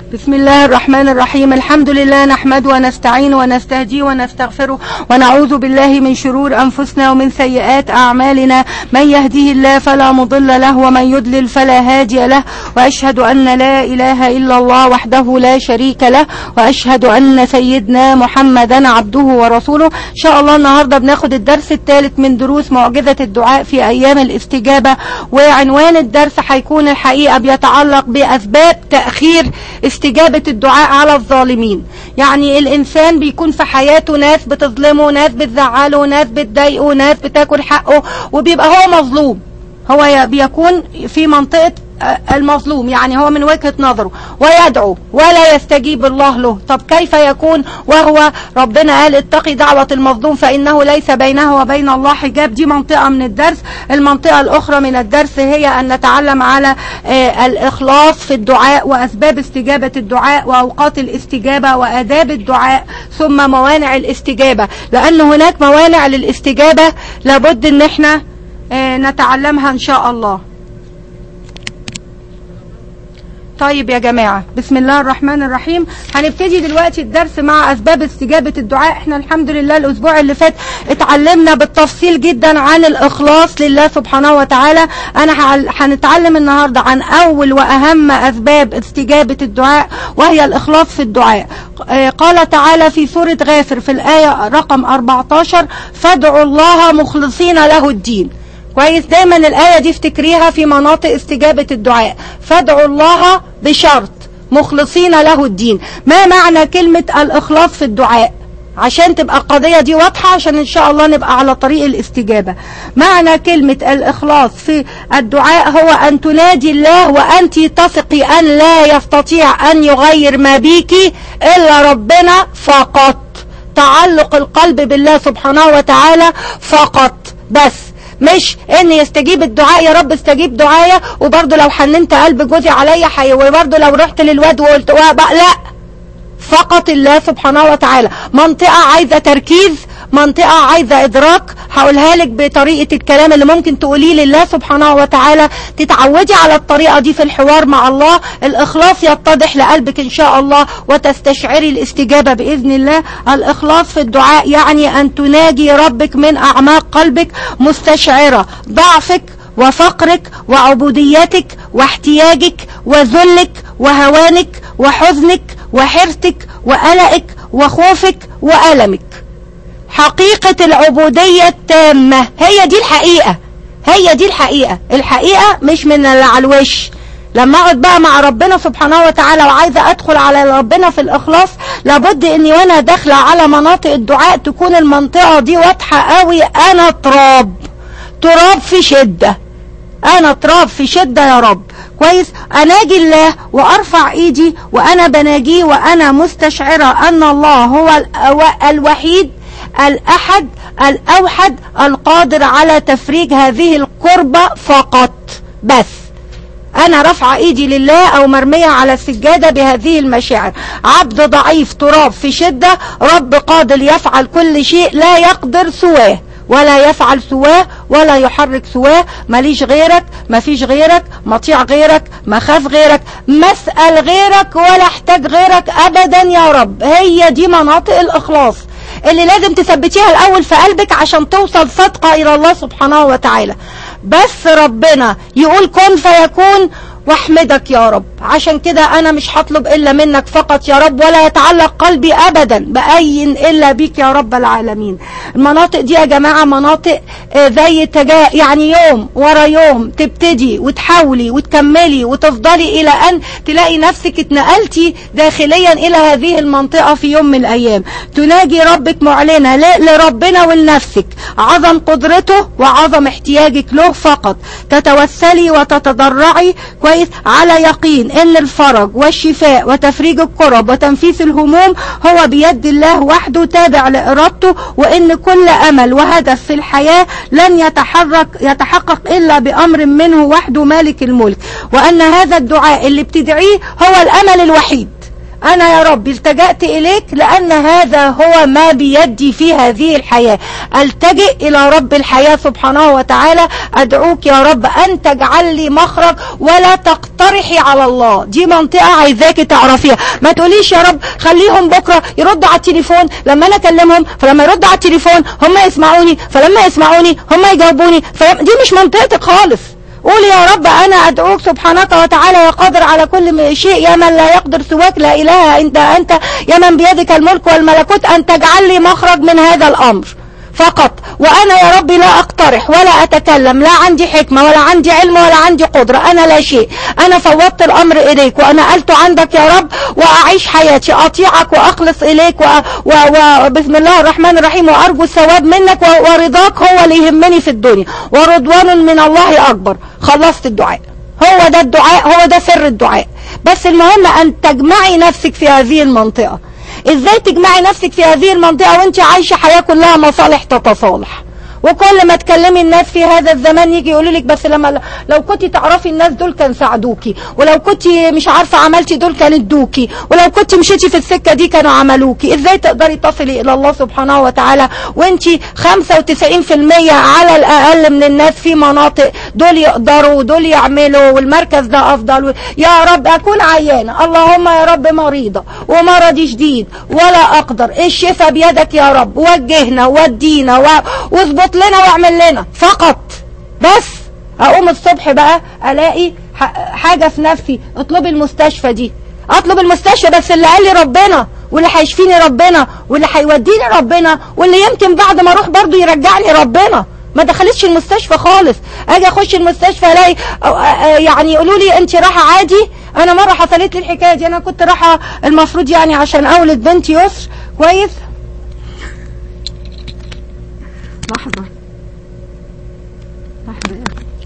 بسم الله الرحمن الرحيم الحمد لله نحمد ونستعين ونستهدي ونستغفره ونعوذ بالله من شرور أنفسنا ومن سيئات أعمالنا من يهديه الله فلا مضل له ومن يضلل فلا هادي له وأشهد أن لا إله إلا الله وحده لا شريك له وأشهد أن سيدنا محمدا عبده ورسوله إن شاء الله النهاردة بناخد الدرس الثالث من دروس معجزة الدعاء في أيام الاستجابة وعنوان الدرس هيكون الحقيقة بيتعلق بأسباب تأخير استجابة الدعاء على الظالمين يعني الإنسان بيكون في حياته ناس بتظلمه ناس بتزعله ناس بتضايقه ناس بتاكل حقه وبيبقى هو مظلوم هو بيكون في منطقة المظلوم يعني هو من وجهة نظره ويدعو ولا يستجيب الله له طب كيف يكون وهو ربنا قال اتقي دعوة المظلوم فإنه ليس بينه وبين الله حجاب دي منطقة من الدرس المنطقة الأخرى من الدرس هي أن نتعلم على الإخلاص في الدعاء وأسباب استجابة الدعاء وأوقات الاستجابة وآداب الدعاء ثم موانع الاستجابة لأن هناك موانع للاستجابة لابد أن احنا نتعلمها إن شاء الله طيب يا جماعة بسم الله الرحمن الرحيم هنبتدي دلوقتي الدرس مع أسباب استجابة الدعاء احنا الحمد لله الأسبوع اللي فات اتعلمنا بالتفصيل جدا عن الإخلاص لله سبحانه وتعالى أنا هنتعلم النهاردة عن أول وأهم أسباب استجابة الدعاء وهي الإخلاص في الدعاء قال تعالى في سورة غافر في الآية رقم 14 فادعوا الله مخلصين له الدين كويس دايما الآية دي افتكريها في مناطق استجابة الدعاء فادعوا الله بشرط مخلصين له الدين ما معنى كلمة الإخلاص في الدعاء عشان تبقى القضية دي واضحة عشان ان شاء الله نبقى على طريق الاستجابة معنى كلمة الإخلاص في الدعاء هو أن تنادي الله وأنت تثقي أن لا يستطيع أن يغير ما بيك إلا ربنا فقط تعلق القلب بالله سبحانه وتعالى فقط بس مش ان يستجيب الدعاء يا رب استجيب دعايا وبرضه لو حننت قلب جوزي عليا حي وبرضه لو رحت للواد وقلت لا فقط الله سبحانه وتعالى منطقة عايزة تركيز منطقة عايزة إدراك هقولها لك بطريقة الكلام اللي ممكن تقوليه لله سبحانه وتعالى تتعودي على الطريقة دي في الحوار مع الله الإخلاص يتضح لقلبك إن شاء الله وتستشعري الاستجابة بإذن الله الإخلاص في الدعاء يعني أن تناجي ربك من أعماق قلبك مستشعرة ضعفك وفقرك وعبوديتك واحتياجك وذلك وهوانك وحزنك وحرتك وقلقك وخوفك وألمك حقيقة العبودية التامة هي دي الحقيقة هي دي الحقيقة الحقيقة مش من اللي على الوش لما اقعد بقى مع ربنا سبحانه وتعالى وعايزة ادخل على ربنا في الاخلاص لابد اني وانا داخلة على مناطق الدعاء تكون المنطقة دي واضحة قوي انا تراب تراب في شدة انا تراب في شدة يا رب كويس اناجي الله وارفع ايدي وانا بناجيه وانا مستشعرة ان الله هو الوحيد الأحد الأوحد القادر على تفريج هذه الكربة فقط بس أنا رفع إيدي لله أو مرمية على السجادة بهذه المشاعر عبد ضعيف تراب في شدة رب قادر يفعل كل شيء لا يقدر سواه ولا يفعل سواه ولا يحرك سواه ماليش غيرك مفيش غيرك مطيع غيرك مخاف غيرك مسأل غيرك ولا احتاج غيرك أبدا يا رب هي دي مناطق الإخلاص اللي لازم تثبتيها الأول في قلبك عشان توصل صدقة إلى الله سبحانه وتعالى بس ربنا يقول كن فيكون واحمدك يا رب عشان كده انا مش هطلب الا منك فقط يا رب ولا يتعلق قلبي ابدا باي الا بيك يا رب العالمين المناطق دي يا جماعة مناطق زي تجا يعني يوم ورا يوم تبتدي وتحاولي وتكملي وتفضلي الى ان تلاقي نفسك اتنقلتي داخليا الى هذه المنطقة في يوم من الايام تناجي ربك معلنة لربنا ولنفسك عظم قدرته وعظم احتياجك له فقط تتوسلي وتتضرعي كويس على يقين ان الفرج والشفاء وتفريج الكرب وتنفيس الهموم هو بيد الله وحده تابع لارادته وان كل امل وهدف في الحياة لن يتحرك يتحقق الا بامر منه وحده مالك الملك وان هذا الدعاء اللي بتدعيه هو الامل الوحيد انا يا رب التجأت اليك لان هذا هو ما بيدي في هذه الحياة التجئ الى رب الحياة سبحانه وتعالى ادعوك يا رب ان تجعل لي مخرج ولا تقترحي على الله دي منطقة عايزاك تعرفيها ما تقوليش يا رب خليهم بكرة يردوا على التليفون لما انا اكلمهم فلما يردوا على التليفون هم يسمعوني فلما يسمعوني هم يجاوبوني فلما دي مش منطقتك خالص قول يا رب انا ادعوك سبحانك وتعالى يا قادر على كل شيء يا من لا يقدر سواك لا اله انت انت يا من بيدك الملك والملكوت ان تجعل لي مخرج من هذا الامر فقط وانا يا ربي لا اقترح ولا اتكلم لا عندي حكمة ولا عندي علم ولا عندي قدرة انا لا شيء انا فوضت الامر اليك ونقلت عندك يا رب واعيش حياتي اطيعك واخلص اليك وبسم الله الرحمن الرحيم وارجو الثواب منك ورضاك هو اللي يهمني في الدنيا ورضوان من الله اكبر خلصت الدعاء هو ده الدعاء هو ده سر الدعاء بس المهم ان تجمعي نفسك في هذه المنطقة ازاي تجمعي نفسك في هذه المنطقة وانت عايشة حياة كلها مصالح تتصالح وكل ما تكلمي الناس في هذا الزمان يجي يقولوا لك بس لما لو كنت تعرفي الناس دول كان ساعدوكي ولو كنت مش عارفه عملتي دول كان ادوكي ولو كنت مشيتي في السكه دي كانوا عملوكي ازاي تقدري تصلي الى الله سبحانه وتعالى وانت 95% على الاقل من الناس في مناطق دول يقدروا ودول يعملوا والمركز ده افضل يا رب اكون عيانه اللهم يا رب مريضه ومرضي شديد ولا اقدر الشفاء بيدك يا رب وجهنا ودينا واظبط لنا واعمل لنا فقط بس اقوم الصبح بقى الاقي حاجة في نفسي اطلبي المستشفى دي اطلب المستشفى بس اللي قال لي ربنا واللي هيشفيني ربنا واللي هيوديني ربنا واللي يمكن بعد ما اروح برضو يرجعني ربنا ما دخلتش المستشفى خالص اجي اخش المستشفى الاقي يعني يقولوا لي انت رايحه عادي انا مره حصلت لي الحكايه دي انا كنت رايحه المفروض يعني عشان اولد بنتي يسر كويس لحظة لحظة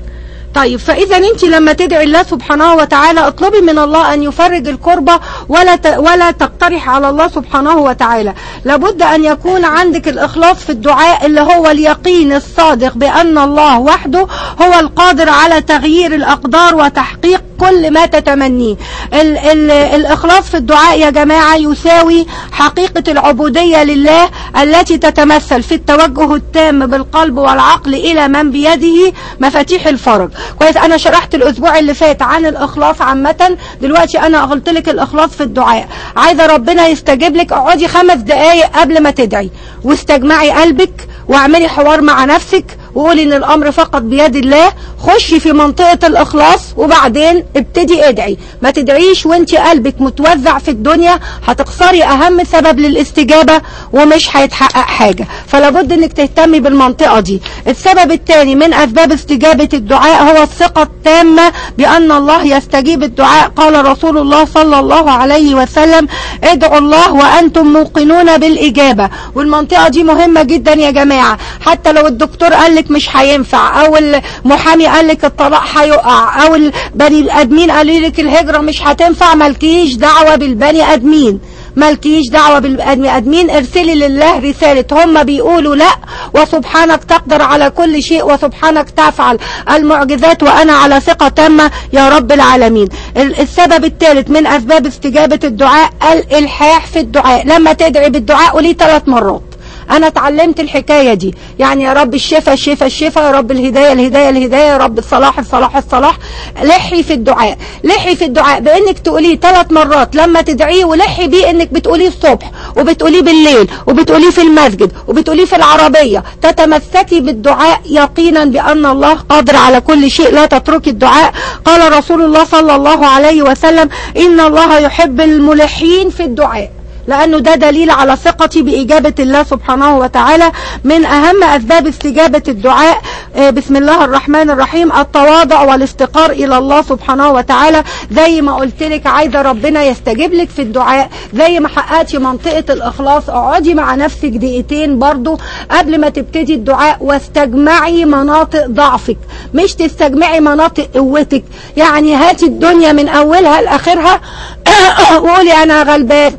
طيب فاذا انت لما تدعي الله سبحانه وتعالى اطلبي من الله ان يفرج الكربة ولا ت... ولا تقترح على الله سبحانه وتعالى لابد ان يكون عندك الاخلاص في الدعاء اللي هو اليقين الصادق بان الله وحده هو القادر على تغيير الاقدار وتحقيق كل ما تتمنيه ال ال الإخلاص في الدعاء يا جماعة يساوي حقيقة العبودية لله التي تتمثل في التوجه التام بالقلب والعقل إلى من بيده مفاتيح الفرج كويس أنا شرحت الأسبوع اللي فات عن الإخلاص عامة دلوقتي أنا قلت لك الإخلاص في الدعاء عايزة ربنا يستجيب لك اقعدي خمس دقايق قبل ما تدعي واستجمعي قلبك واعملي حوار مع نفسك وقولي ان الامر فقط بيد الله خشي في منطقة الاخلاص وبعدين ابتدي ادعي ما تدعيش وانت قلبك متوزع في الدنيا هتخسري اهم سبب للاستجابة ومش هيتحقق حاجة فلابد انك تهتمي بالمنطقة دي السبب الثاني من اسباب استجابة الدعاء هو الثقة التامة بان الله يستجيب الدعاء قال رسول الله صلى الله عليه وسلم ادعوا الله وانتم موقنون بالاجابة والمنطقة دي مهمة جدا يا جماعة حتى لو الدكتور قال لك مش هينفع او المحامي قال لك الطلاق هيقع او البني ادمين قالوا لك الهجرة مش هتنفع مالكيش دعوة بالبني ادمين مالكيش دعوة بالبني ادمين ارسلي لله رسالة هم بيقولوا لا وسبحانك تقدر على كل شيء وسبحانك تفعل المعجزات وانا على ثقة تامة يا رب العالمين السبب الثالث من اسباب استجابة الدعاء الالحاح في الدعاء لما تدعي بالدعاء قولي ثلاث مرات انا اتعلمت الحكاية دي يعني يا رب الشفاء الشفاء الشفاء يا رب الهداية الهداية الهداية يا رب الصلاح الصلاح الصلاح لحي في الدعاء لحي في الدعاء بانك تقوليه ثلاث مرات لما تدعيه ولحي بيه انك بتقوليه الصبح وبتقوليه بالليل وبتقوليه في المسجد وبتقوليه في العربية تتمسكي بالدعاء يقينا بان الله قادر على كل شيء لا تتركي الدعاء قال رسول الله صلى الله عليه وسلم ان الله يحب الملحين في الدعاء لأنه ده دليل على ثقتي بإجابة الله سبحانه وتعالى من أهم أسباب استجابة الدعاء بسم الله الرحمن الرحيم التواضع والافتقار إلى الله سبحانه وتعالى زي ما قلت لك عايزة ربنا يستجيب لك في الدعاء زي ما حققتي منطقة الإخلاص اقعدي مع نفسك دقيقتين برضو قبل ما تبتدي الدعاء واستجمعي مناطق ضعفك مش تستجمعي مناطق قوتك يعني هاتي الدنيا من أولها لآخرها وقولي أنا غلبان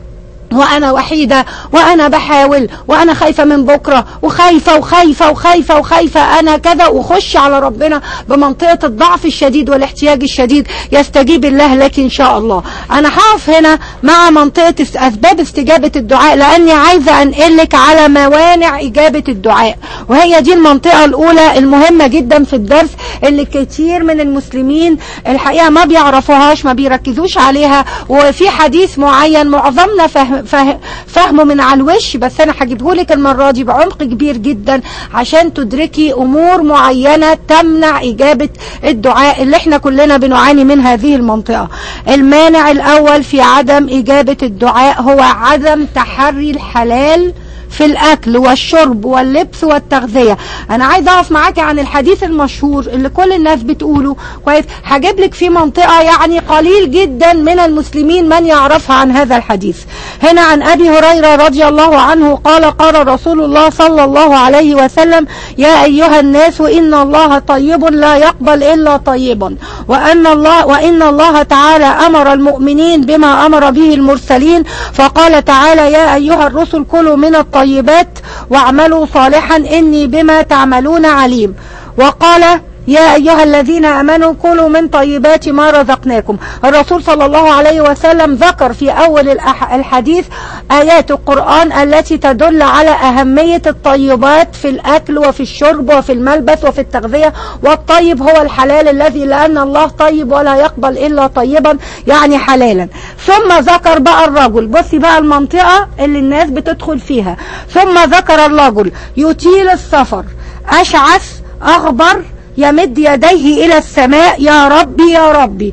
وانا وحيدة وانا بحاول وانا خايفة من بكرة وخايفة وخايفة وخايفة وخايفة انا كذا وخش على ربنا بمنطقة الضعف الشديد والاحتياج الشديد يستجيب الله لك ان شاء الله انا هقف هنا مع منطقة اسباب استجابة الدعاء لاني عايزة انقلك على موانع اجابة الدعاء وهي دي المنطقة الاولى المهمة جدا في الدرس اللي كتير من المسلمين الحقيقة ما بيعرفوهاش ما بيركزوش عليها وفي حديث معين معظمنا فهم فه- فهمه من على الوش بس انا هجيبه لك المره دي بعمق كبير جدا عشان تدركي امور معينه تمنع اجابه الدعاء اللي احنا كلنا بنعاني من هذه المنطقه المانع الاول في عدم اجابه الدعاء هو عدم تحري الحلال في الاكل والشرب واللبس والتغذيه انا عايزه اقف معاكي عن الحديث المشهور اللي كل الناس بتقوله كويس هجيب لك في منطقه يعني قليل جدا من المسلمين من يعرفها عن هذا الحديث هنا عن ابي هريره رضي الله عنه قال قال رسول الله صلى الله عليه وسلم يا ايها الناس ان الله طيب لا يقبل الا طيبا وان الله وان الله تعالى امر المؤمنين بما امر به المرسلين فقال تعالى يا ايها الرسل كلوا من الطيبات واعملوا صالحا اني بما تعملون عليم وقال يا أيها الذين أمنوا كلوا من طيبات ما رزقناكم الرسول صلى الله عليه وسلم ذكر في أول الأح- الحديث آيات القرآن التي تدل على أهمية الطيبات في الأكل وفي الشرب وفي الملبس وفي التغذية والطيب هو الحلال الذي لأن الله طيب ولا يقبل إلا طيبا يعني حلالا ثم ذكر بقى الرجل بصي بقى المنطقة اللي الناس بتدخل فيها ثم ذكر الرجل يطيل السفر أشعث أغبر يمد يديه إلى السماء يا ربي يا ربي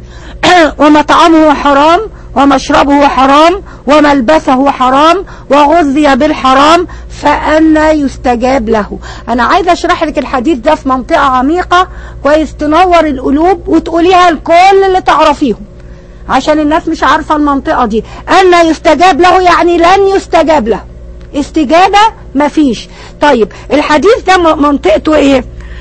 ومطعمه حرام ومشربه حرام وملبسه حرام وغذي بالحرام فأنا يستجاب له أنا عايزة أشرح لك الحديث ده في منطقة عميقة كويس تنور القلوب وتقوليها لكل اللي تعرفيهم عشان الناس مش عارفة المنطقة دي أن يستجاب له يعني لن يستجاب له استجابة مفيش طيب الحديث ده م- منطقته ايه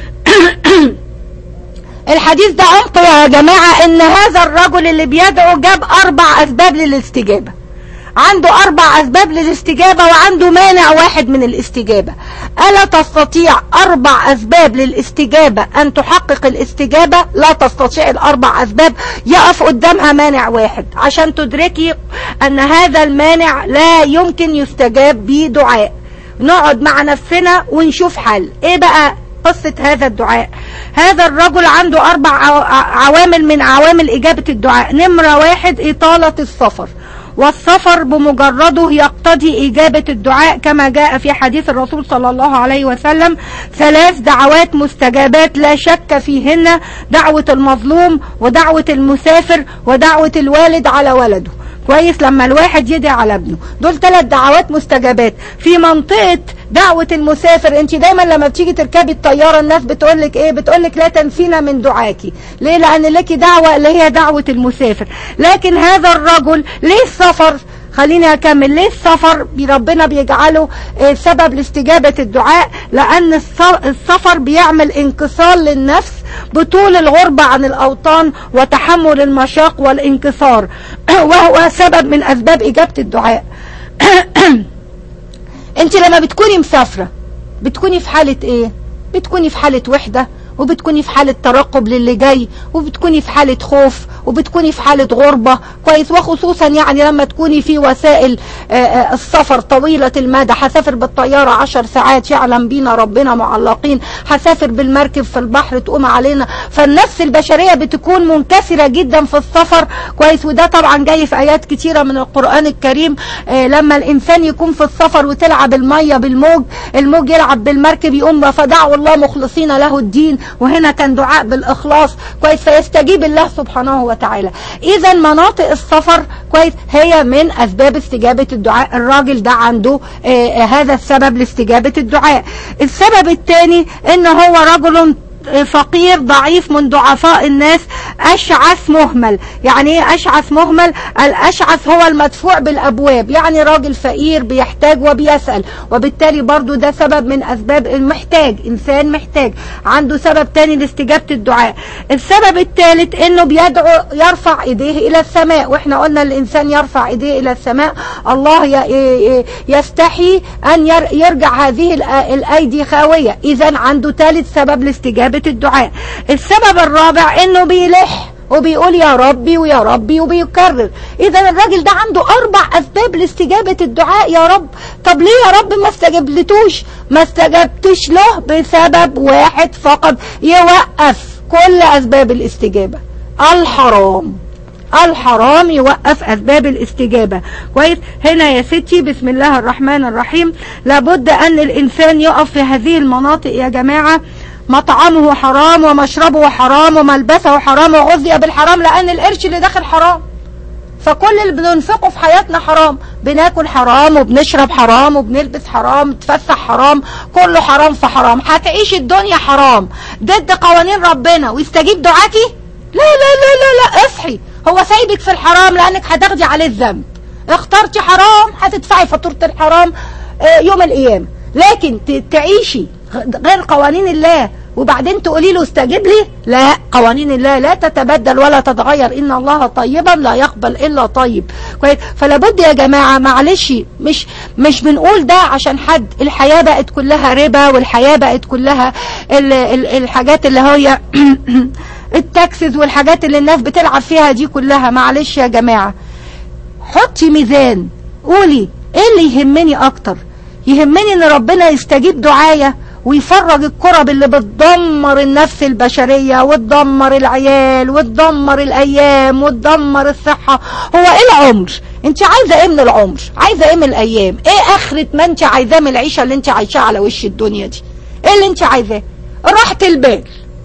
الحديث ده عمق يا جماعة ان هذا الرجل اللي بيدعو جاب اربع اسباب للاستجابة عنده اربع اسباب للاستجابة وعنده مانع واحد من الاستجابة الا تستطيع اربع اسباب للاستجابة ان تحقق الاستجابة لا تستطيع الاربع اسباب يقف قدامها مانع واحد عشان تدركي ان هذا المانع لا يمكن يستجاب به دعاء نقعد مع نفسنا ونشوف حل ايه بقى قصة هذا الدعاء هذا الرجل عنده أربع عو- عوامل من عوامل إجابة الدعاء نمرة واحد إطالة السفر والسفر بمجرده يقتضي إجابة الدعاء كما جاء في حديث الرسول صلى الله عليه وسلم ثلاث دعوات مستجابات لا شك فيهن دعوة المظلوم ودعوة المسافر ودعوة الوالد على ولده كويس لما الواحد يدعي على ابنه دول ثلاث دعوات مستجابات في منطقة دعوة المسافر انت دايما لما بتيجي تركبي الطيارة الناس بتقولك ايه بتقولك لا تنسينا من دعاكي ليه لان لك دعوة اللي هي دعوة المسافر لكن هذا الرجل ليه السفر خليني اكمل ليه السفر بي- ربنا بيجعله آه، سبب لاستجابة الدعاء لان الس- السفر بيعمل انكسار للنفس بطول الغربة عن الاوطان وتحمل المشاق والانكسار وهو سبب من اسباب اجابة الدعاء انت لما بتكوني مسافرة بتكوني في حالة ايه بتكوني في حالة وحدة وبتكوني في حالة ترقب للي جاي وبتكوني في حالة خوف وبتكوني في حالة غربة كويس وخصوصا يعني لما تكوني في وسائل آه، آه، السفر طويلة المدى هسافر بالطيارة عشر ساعات يعلم بينا ربنا معلقين هسافر بالمركب في البحر تقوم علينا فالنفس البشرية بتكون منكسرة جدا في السفر كويس وده طبعا جاي في آيات كتيرة من القرآن الكريم آه، لما الإنسان يكون في السفر وتلعب المية بالموج الموج يلعب بالمركب يقوم فدعوا الله مخلصين له الدين وهنا كان دعاء بالإخلاص كويس فيستجيب الله سبحانه وتعالى إذا مناطق السفر كويس هي من أسباب استجابة الدعاء الراجل ده عنده آه، آه، هذا السبب لاستجابة الدعاء السبب الثاني إن هو رجل فقير ضعيف من ضعفاء الناس اشعث مهمل يعني ايه اشعث مهمل الاشعث هو المدفوع بالابواب يعني راجل فقير بيحتاج وبيسأل وبالتالي برضو ده سبب من اسباب المحتاج انسان محتاج عنده سبب تاني لاستجابة الدعاء السبب الثالث انه بيدعو يرفع ايديه الى السماء واحنا قلنا الانسان يرفع ايديه الى السماء الله يستحي ان يرجع هذه الايدي خاوية اذا عنده ثالث سبب لاستجابة الدعاء السبب الرابع انه بيلح وبيقول يا ربي ويا ربي وبيكرر اذا الراجل ده عنده اربع اسباب لاستجابة الدعاء يا رب طب ليه يا رب ما استجبلتوش ما استجبتش له بسبب واحد فقط يوقف كل اسباب الاستجابة الحرام الحرام يوقف اسباب الاستجابة كويس هنا يا ستي بسم الله الرحمن الرحيم لابد ان الانسان يقف في هذه المناطق يا جماعة مطعمه حرام ومشربه حرام وملبسه حرام وغذي بالحرام لان القرش اللي داخل حرام فكل اللي بننفقه في حياتنا حرام بناكل حرام وبنشرب حرام وبنلبس حرام تفسح حرام كله حرام في حرام هتعيش الدنيا حرام ضد قوانين ربنا ويستجيب دعاكي لا لا لا لا لا اصحي هو سايبك في الحرام لانك هتاخدي عليه الذنب اخترتي حرام هتدفعي فاتوره الحرام يوم القيامه لكن تعيشي غير قوانين الله وبعدين تقولي له استجب لي لا قوانين الله لا تتبدل ولا تتغير ان الله طيبا لا يقبل الا طيب كويس فلا بد يا جماعه معلش مش مش بنقول ده عشان حد الحياه بقت كلها ربا والحياه بقت كلها ال ال الحاجات اللي هي التاكسز والحاجات اللي الناس بتلعب فيها دي كلها معلش يا جماعه حطي ميزان قولي ايه اللي يهمني اكتر يهمني ان ربنا يستجيب دعايا ويفرج الكرب اللي بتدمر النفس البشرية وتدمر العيال وتدمر الايام وتدمر الصحة هو ايه العمر انت عايزة ايه من العمر عايزة ايه من الايام ايه اخرة ما انت عايزاه من العيشة اللي انت عايشاها على وش الدنيا دي ايه اللي انت عايزاه راحة البال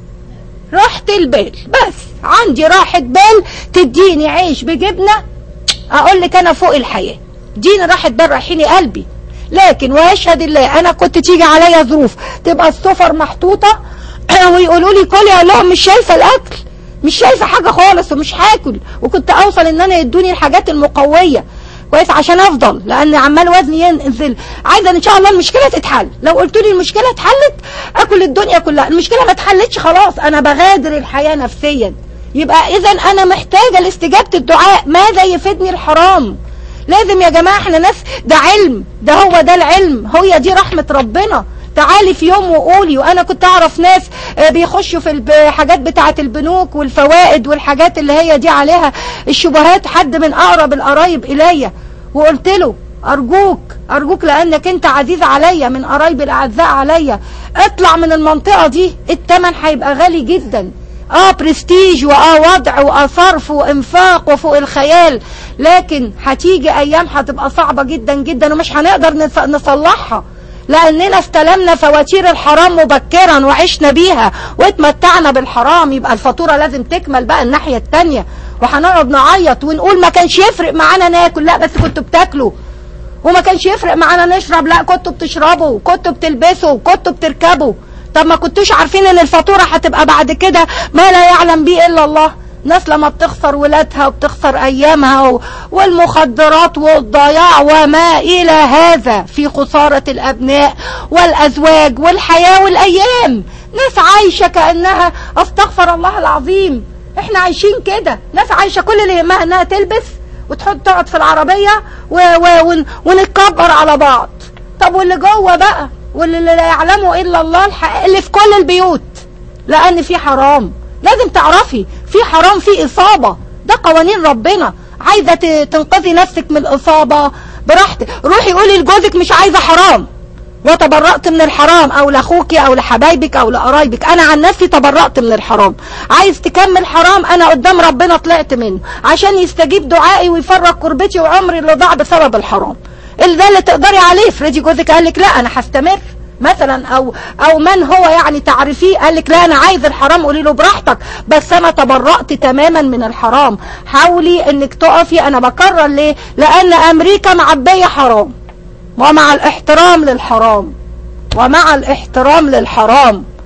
راحة البال بس عندي راحة بال تديني عيش بجبنة اقول لك انا فوق الحياة ديني راحة بال رايحيني قلبي لكن واشهد الله انا كنت تيجي عليا ظروف تبقى السفر محطوطة ويقولوا لي كلي اقول لهم مش شايفة الاكل مش شايفة حاجة خالص ومش هاكل وكنت اوصل ان انا يدوني الحاجات المقوية كويس عشان افضل لان عمال وزني ينزل عايزه ان شاء الله المشكله تتحل لو قلت لي المشكله اتحلت اكل الدنيا كلها المشكله ما اتحلتش خلاص انا بغادر الحياه نفسيا يبقى اذا انا محتاجه لاستجابه الدعاء ماذا يفيدني الحرام لازم يا جماعة احنا ناس ده علم ده هو ده العلم هي دي رحمة ربنا تعالي في يوم وقولي وانا كنت اعرف ناس بيخشوا في الحاجات بتاعة البنوك والفوائد والحاجات اللي هي دي عليها الشبهات حد من اقرب القرايب الي وقلت له ارجوك ارجوك لانك انت عزيز عليا من قرايب الاعزاء عليا اطلع من المنطقة دي التمن هيبقى غالي جدا اه برستيج واه وضع واه صرف وانفاق وفوق الخيال لكن هتيجي ايام هتبقى صعبة جدا جدا ومش هنقدر نصلحها لاننا استلمنا فواتير الحرام مبكرا وعشنا بيها واتمتعنا بالحرام يبقى الفاتورة لازم تكمل بقى الناحية التانية وهنقعد نعيط ونقول ما كانش يفرق معانا ناكل لا بس كنتوا بتاكلوا وما كانش يفرق معانا نشرب لا كنتوا بتشربوا كنتوا بتلبسوا كنتوا بتركبوا طب ما كنتوش عارفين ان الفاتورة هتبقى بعد كده ما لا يعلم به الا الله ناس لما بتخسر ولادها وبتخسر ايامها والمخدرات والضياع وما الى هذا في خسارة الابناء والازواج والحياة والايام ناس عايشة كأنها استغفر الله العظيم احنا عايشين كده ناس عايشة كل اللي يهمها انها تلبس وتحط تقعد في العربية و و ونتكبر على بعض طب واللي جوه بقى واللي لا يعلمه الا الله الحق اللي في كل البيوت لان في حرام لازم تعرفي في حرام في اصابة ده قوانين ربنا عايزة تنقذي نفسك من الاصابة براحتك روحي قولي لجوزك مش عايزة حرام وتبرأت من الحرام او لاخوك او لحبايبك او لقرايبك انا عن نفسي تبرأت من الحرام عايز تكمل حرام انا قدام ربنا طلعت منه عشان يستجيب دعائي ويفرج كربتي وعمري اللي ضاع بسبب الحرام اللي ده اللي تقدري عليه افرضي جوزك قال لك لا انا هستمر مثلا او او من هو يعني تعرفيه قال لك لا انا عايز الحرام قولي له براحتك بس انا تبرأت تماما من الحرام حاولي انك تقفي انا بكرر ليه لان امريكا معبيه حرام ومع الاحترام للحرام ومع الاحترام للحرام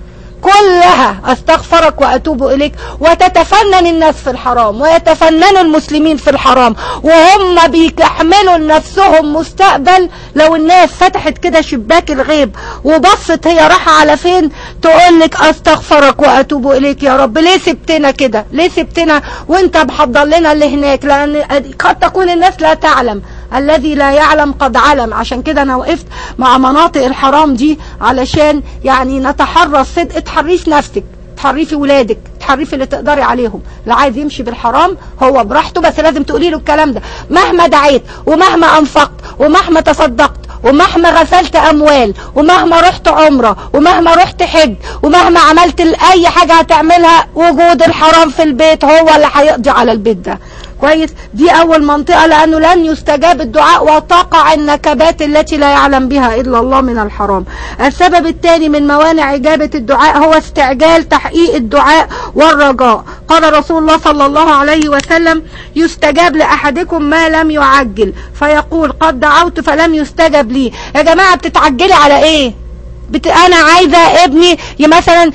كلها استغفرك واتوب اليك وتتفنن الناس في الحرام ويتفنن المسلمين في الحرام وهم بيحملوا لنفسهم مستقبل لو الناس فتحت كده شباك الغيب وبصت هي رايحه على فين تقول لك استغفرك واتوب اليك يا رب ليه سبتنا كده ليه سبتنا وانت محضر لنا اللي هناك لان قد تكون الناس لا تعلم الذي لا يعلم قد علم عشان كده انا وقفت مع مناطق الحرام دي علشان يعني نتحرى الصدق تحريه في نفسك تحريه في ولادك تحريه في اللي تقدري عليهم اللي عايز يمشي بالحرام هو براحته بس لازم تقولي له الكلام ده مهما دعيت ومهما انفقت ومهما تصدقت ومهما غسلت اموال ومهما رحت عمره ومهما رحت حج ومهما عملت اي حاجه هتعملها وجود الحرام في البيت هو اللي هيقضي على البيت ده كويس دي اول منطقة لانه لن يستجاب الدعاء وتقع النكبات التي لا يعلم بها الا الله من الحرام السبب الثاني من موانع اجابة الدعاء هو استعجال تحقيق الدعاء والرجاء قال رسول الله صلى الله عليه وسلم يستجاب لاحدكم ما لم يعجل فيقول قد دعوت فلم يستجب لي يا جماعة بتتعجلي على ايه بت... انا عايزة ابني مثلا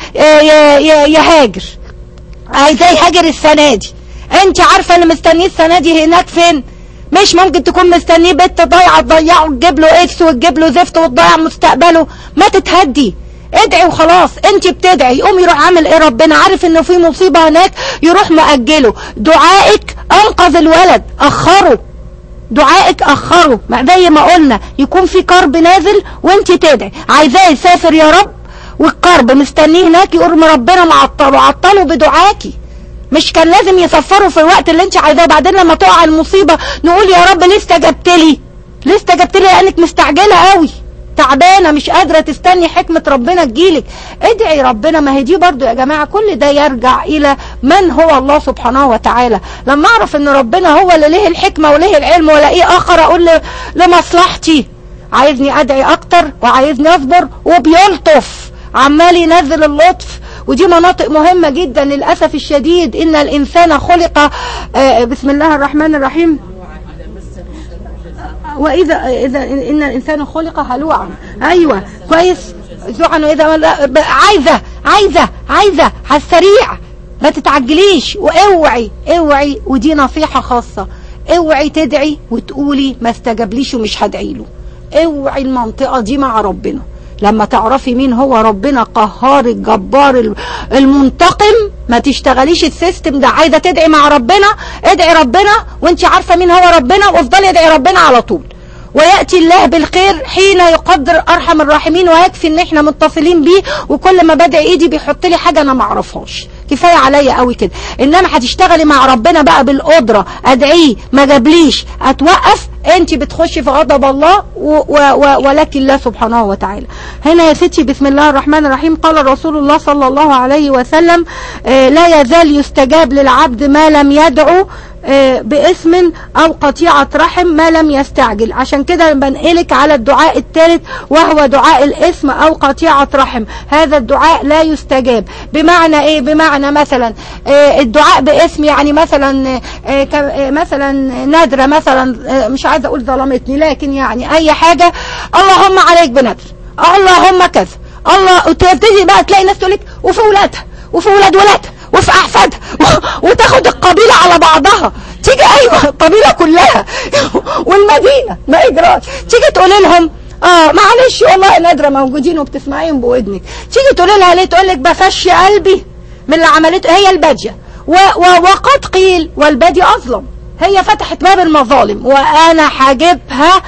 يهاجر عايزاه يهاجر السنة دي انت عارفة اللي مستنيه السنة دي هناك فين مش ممكن تكون مستنيه بنت ضايعة تضيعه تجيب له اكس وتجيب له زفت وتضيع مستقبله ما تتهدي ادعي وخلاص انت بتدعي يقوم يروح عامل ايه ربنا عارف انه في مصيبة هناك يروح مأجله دعائك انقذ الولد اخره دعائك اخره زي ما قلنا يكون في كرب نازل وانت تدعي عايزاه يسافر يا رب والكرب مستنيه هناك يقوم ربنا معطله عطله بدعاكي مش كان لازم يسفروا في الوقت اللي انت عايزاه وبعدين لما تقع المصيبة نقول يا رب ليه استجبت لي ليه استجبت لي لانك مستعجلة قوي تعبانة مش قادرة تستني حكمة ربنا تجيلك ادعي ربنا ما هي دي برضو يا جماعة كل ده يرجع الى من هو الله سبحانه وتعالى لما اعرف ان ربنا هو اللي له الحكمة وله العلم ولا ايه اخر اقول لمصلحتي عايزني ادعي اكتر وعايزني اصبر وبيلطف عمال ينزل اللطف ودي مناطق مهمة جدا للأسف الشديد إن الإنسان خلق آه بسم الله الرحمن الرحيم وإذا إذا إن الإنسان خلق هلوعا أيوة كويس جوعا وإذا عايزة عايزة عايزة على السريع ما تتعجليش واوعي اوعي ودي نصيحة خاصة اوعي تدعي وتقولي ما استجابليش ومش هدعي له اوعي المنطقة دي مع ربنا لما تعرفي مين هو ربنا قهار الجبار المنتقم ما تشتغليش السيستم ده عايزه تدعي مع ربنا ادعي ربنا وانت عارفه مين هو ربنا وافضلي ادعي ربنا على طول ويأتي الله بالخير حين يقدر أرحم الراحمين ويكفي ان احنا متصلين بيه وكل ما بدعي ايدي بيحط لي حاجة انا معرفهاش كفاية عليا قوي كده انما هتشتغلي مع ربنا بقى بالقدرة ادعيه ما جابليش اتوقف انت بتخشي في غضب الله و و و ولك الله سبحانه وتعالى هنا يا ستي بسم الله الرحمن الرحيم قال رسول الله صلى الله عليه وسلم آه لا يزال يستجاب للعبد ما لم يدعو آه باسم او قطيعة رحم ما لم يستعجل عشان كده بنقلك على الدعاء الثالث وهو دعاء الاسم او قطيعة رحم هذا الدعاء لا يستجاب بمعنى ايه بمعنى مثلا آه الدعاء باسم يعني مثلا مثلا نادرة مثلا مش عايزه اقول ظلمتني لكن يعني اي حاجة اللهم عليك بنادر اللهم كذا الله وتبتدي بقى تلاقي ناس تقول لك وفي ولادها وفي ولاد ولادها وفي احفادها وتاخد القبيلة على بعضها تيجي ايوه القبيلة كلها والمدينة ما اجراش تيجي تقول لهم اه معلش والله نادرة موجودين وبتسمعيهم بودنك تيجي تقول لها ليه تقول لك بفشي قلبي من اللي عملته هي البادية و و وقد قيل والبادية اظلم هي فتحت باب المظالم وانا حاجبها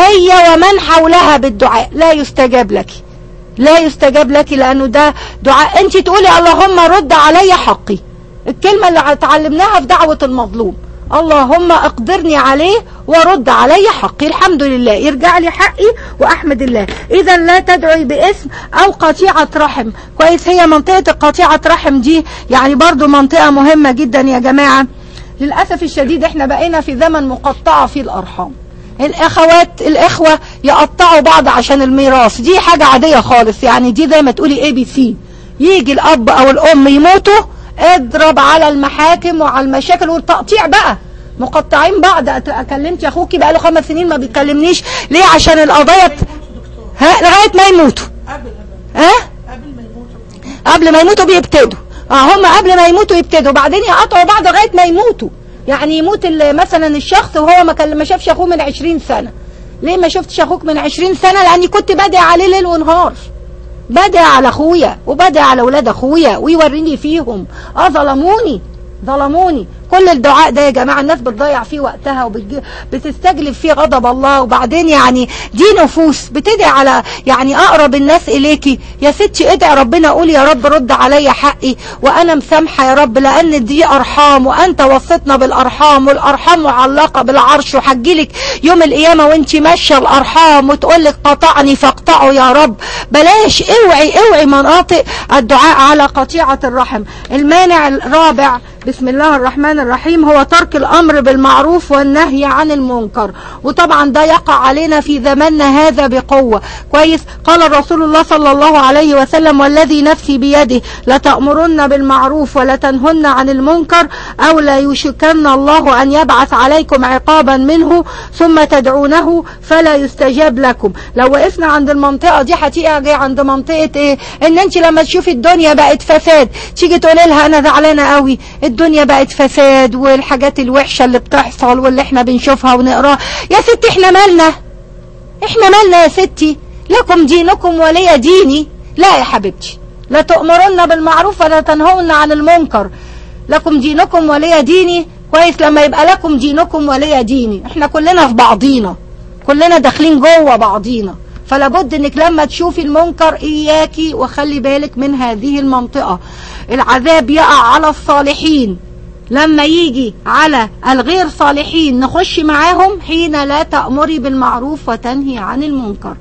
هي ومن حولها بالدعاء لا يستجاب لك لا يستجاب لك لانه ده دعاء انت تقولي اللهم رد علي حقي الكلمة اللي اتعلمناها في دعوة المظلوم اللهم اقدرني عليه ورد علي حقي الحمد لله يرجع لي حقي واحمد الله اذا لا تدعي باسم او قطيعة رحم كويس هي منطقة قطيعة رحم دي يعني برضو منطقة مهمة جدا يا جماعة للأسف الشديد احنا بقينا في زمن مقطعة في الأرحام الأخوات الإخوة يقطعوا بعض عشان الميراث دي حاجة عادية خالص يعني دي زي ما تقولي اي بي سي يجي الأب أو الأم يموتوا اضرب على المحاكم وعلى المشاكل والتقطيع بقى مقطعين بعض كلمت يا اخوكي بقى له خمس سنين ما بيكلمنيش ليه عشان القضايا ها لغايه ما يموتوا قبل ها قبل ما يموتوا قبل ما يموتوا بيبتدوا اه هم قبل ما يموتوا يبتدوا بعدين يقطعوا بعض لغايه ما يموتوا يعني يموت ال- مثلا الشخص وهو ما كان ما شافش اخوه من 20 سنه ليه ما شفتش اخوك من 20 سنه لاني كنت بادئ عليه ليل ونهار بدأ على اخويا وبدأ على اولاد اخويا ويوريني فيهم اه ظلموني ظلموني كل الدعاء ده يا جماعة الناس بتضيع فيه وقتها وبتستجلب فيه غضب الله وبعدين يعني دي نفوس بتدعي على يعني اقرب الناس اليكي يا ستي ادعي ربنا قول يا رب رد عليا حقي وانا مسامحة يا رب لان دي ارحام وانت وصيتنا بالارحام والارحام معلقة بالعرش وحجيلك يوم القيامة وانت ماشية الارحام وتقولك قطعني فاقطعه يا رب بلاش اوعي اوعي مناطق الدعاء على قطيعة الرحم المانع الرابع بسم الله الرحمن الرحيم هو ترك الأمر بالمعروف والنهي عن المنكر وطبعا ده يقع علينا في زماننا هذا بقوة كويس قال رسول الله صلى الله عليه وسلم والذي نفسي بيده لتأمرن بالمعروف ولتنهن عن المنكر أو لا يشكن الله أن يبعث عليكم عقابا منه ثم تدعونه فلا يستجاب لكم لو وقفنا عند المنطقة دي هتيجي عند منطقة ايه ان انت لما تشوفي الدنيا بقت فساد تيجي تقولي لها انا زعلانة قوي الدنيا بقت فساد والحاجات الوحشة اللي بتحصل واللي احنا بنشوفها ونقراها يا ستي احنا مالنا احنا مالنا يا ستي لكم دينكم ولي ديني لا يا حبيبتي لا تؤمرن بالمعروف ولا تنهون عن المنكر لكم دينكم ولي ديني كويس لما يبقى لكم دينكم ولي ديني احنا كلنا في بعضينا كلنا داخلين جوه بعضينا فلا بد انك لما تشوفي المنكر اياكي وخلي بالك من هذه المنطقة العذاب يقع على الصالحين لما يجي على الغير صالحين نخش معاهم حين لا تأمري بالمعروف وتنهي عن المنكر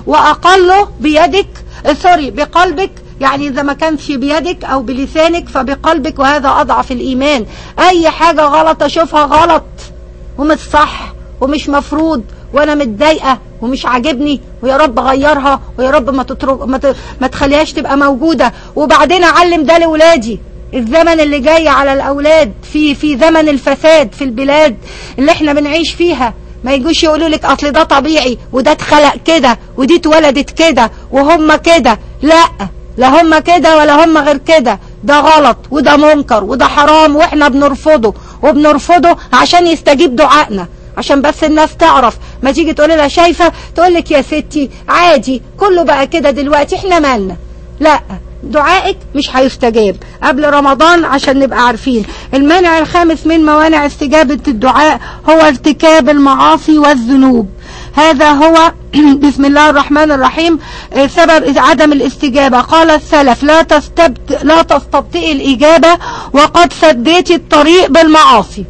وأقله بيدك سوري بقلبك يعني إذا ما كانش بيدك أو بلسانك فبقلبك وهذا أضعف الإيمان أي حاجة غلط أشوفها غلط ومش صح ومش مفروض وانا متضايقه ومش عاجبني ويا رب غيرها ويا رب ما تترك ما, ت... ما تخليهاش تبقى موجوده وبعدين اعلم ده لاولادي الزمن اللي جاي على الاولاد في في زمن الفساد في البلاد اللي احنا بنعيش فيها ما يجوش يقولوا لك اصل ده طبيعي وده اتخلق كده ودي اتولدت كده وهم كده لا لا هم كده ولا هم غير كده ده غلط وده منكر وده حرام واحنا بنرفضه وبنرفضه عشان يستجيب دعائنا عشان بس الناس تعرف ما تيجي تقول لها شايفة تقول لك يا ستي عادي كله بقى كده دلوقتي احنا مالنا لا دعائك مش هيستجاب قبل رمضان عشان نبقى عارفين المانع الخامس من موانع استجابة الدعاء هو ارتكاب المعاصي والذنوب هذا هو بسم الله الرحمن الرحيم سبب عدم الاستجابة قال السلف لا تستبت لا تستبطئ الإجابة وقد سديت الطريق بالمعاصي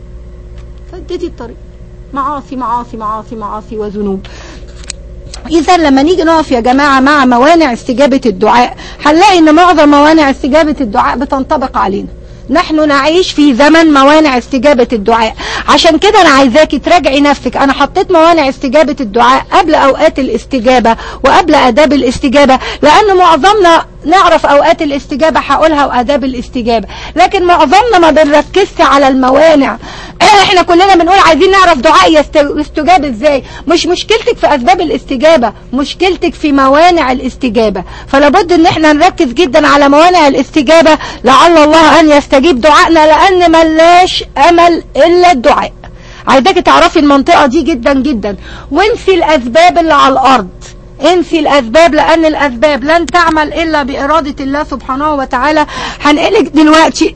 سديت الطريق معاصي معاصي معاصي معاصي وذنوب إذا لما نيجي نقف يا جماعة مع موانع استجابة الدعاء هنلاقي إن معظم موانع استجابة الدعاء بتنطبق علينا نحن نعيش في زمن موانع استجابة الدعاء عشان كده أنا عايزاكي تراجعي نفسك أنا حطيت موانع استجابة الدعاء قبل أوقات الاستجابة وقبل أداب الاستجابة لأن معظمنا نعرف أوقات الاستجابة هقولها وأداب الاستجابة لكن معظمنا ما بنركزش على الموانع احنا كلنا بنقول عايزين نعرف دعاء يستجاب ازاي مش مشكلتك في اسباب الاستجابة مشكلتك في موانع الاستجابة فلابد ان احنا نركز جدا على موانع الاستجابة لعل الله ان يستجيب دعائنا لان ملاش امل الا الدعاء عايزاك تعرفي المنطقة دي جدا جدا وانسي الاسباب اللي على الارض انسي الاسباب لان الاسباب لن تعمل الا بارادة الله سبحانه وتعالى هنقلك دلوقتي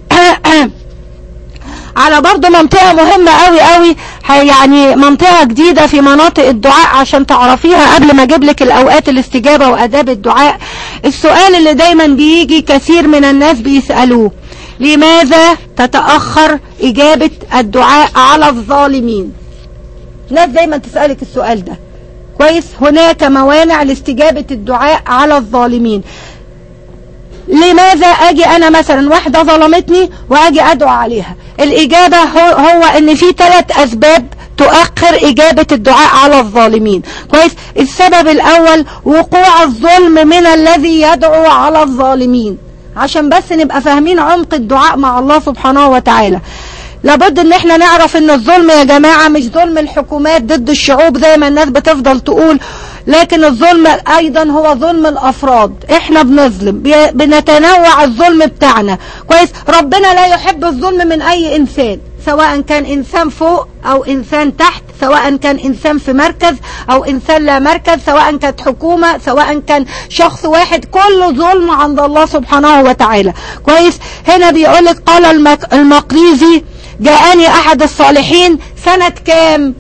على برضو منطقة مهمة قوي قوي يعني منطقة جديدة في مناطق الدعاء عشان تعرفيها قبل ما اجيب لك الاوقات الاستجابة واداب الدعاء السؤال اللي دايما بيجي كثير من الناس بيسألوه لماذا تتأخر اجابة الدعاء على الظالمين ناس دايما تسألك السؤال ده كويس هناك موانع لاستجابة الدعاء على الظالمين لماذا اجي انا مثلا واحدة ظلمتني واجي ادعو عليها الاجابة هو, هو ان في ثلاث اسباب تؤخر اجابة الدعاء على الظالمين كويس السبب الاول وقوع الظلم من الذي يدعو على الظالمين عشان بس نبقى فاهمين عمق الدعاء مع الله سبحانه وتعالى لابد ان احنا نعرف ان الظلم يا جماعة مش ظلم الحكومات ضد الشعوب زي ما الناس بتفضل تقول لكن الظلم ايضا هو ظلم الافراد احنا بنظلم بي- بنتنوع الظلم بتاعنا كويس ربنا لا يحب الظلم من اي انسان سواء كان انسان فوق او انسان تحت سواء كان انسان في مركز او انسان لا مركز سواء كانت حكومة سواء كان شخص واحد كله ظلم عند الله سبحانه وتعالى كويس هنا بيقولك قال المك المقريزي جاءني احد الصالحين سنة كام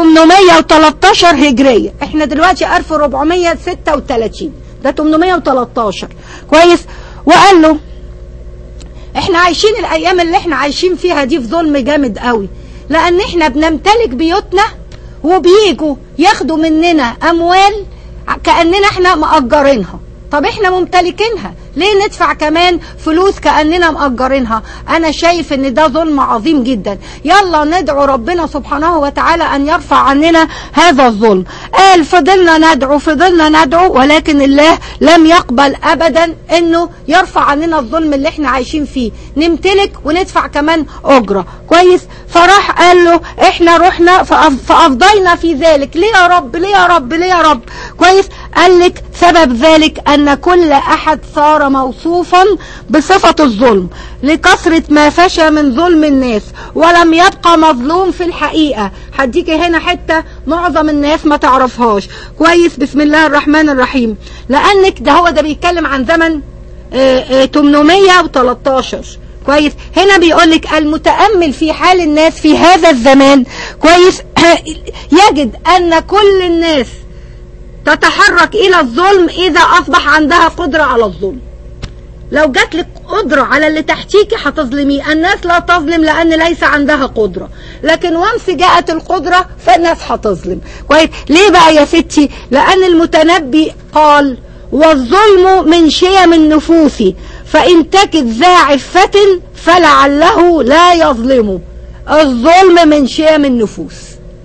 813 هجرية احنا دلوقتي 1436 ده 813 كويس وقال له احنا عايشين الايام اللي احنا عايشين فيها دي في ظلم جامد قوي لان احنا بنمتلك بيوتنا وبيجوا ياخدوا مننا اموال كاننا احنا مأجرينها طب احنا ممتلكينها ليه ندفع كمان فلوس كأننا مأجرينها انا شايف ان ده ظلم عظيم جدا يلا ندعو ربنا سبحانه وتعالى ان يرفع عننا هذا الظلم قال فضلنا ندعو فضلنا ندعو ولكن الله لم يقبل ابدا انه يرفع عننا الظلم اللي احنا عايشين فيه نمتلك وندفع كمان اجرة كويس فراح قال له احنا رحنا فأف- فافضينا في ذلك ليه يا رب ليه يا رب ليه يا رب كويس قال لك سبب ذلك ان كل احد صار موصوفا بصفة الظلم لكثرة ما فشى من ظلم الناس ولم يبقى مظلوم في الحقيقة هديكي هنا حتة معظم الناس ما تعرفهاش كويس بسم الله الرحمن الرحيم لانك ده هو ده بيتكلم عن زمن آه، آه، 813 كويس هنا بيقول لك المتأمل في حال الناس في هذا الزمان كويس يجد ان كل الناس تتحرك الى الظلم اذا اصبح عندها قدرة على الظلم لو جات لك قدرة على اللي تحتيكي هتظلميه الناس لا تظلم لأن ليس عندها قدرة لكن وانس جاءت القدرة فالناس هتظلم كويس ليه بقى يا ستي لأن المتنبي قال والظلم من شيم النفوس فإن تكد ذا عفة فلعله لا يظلم الظلم من شيم النفوس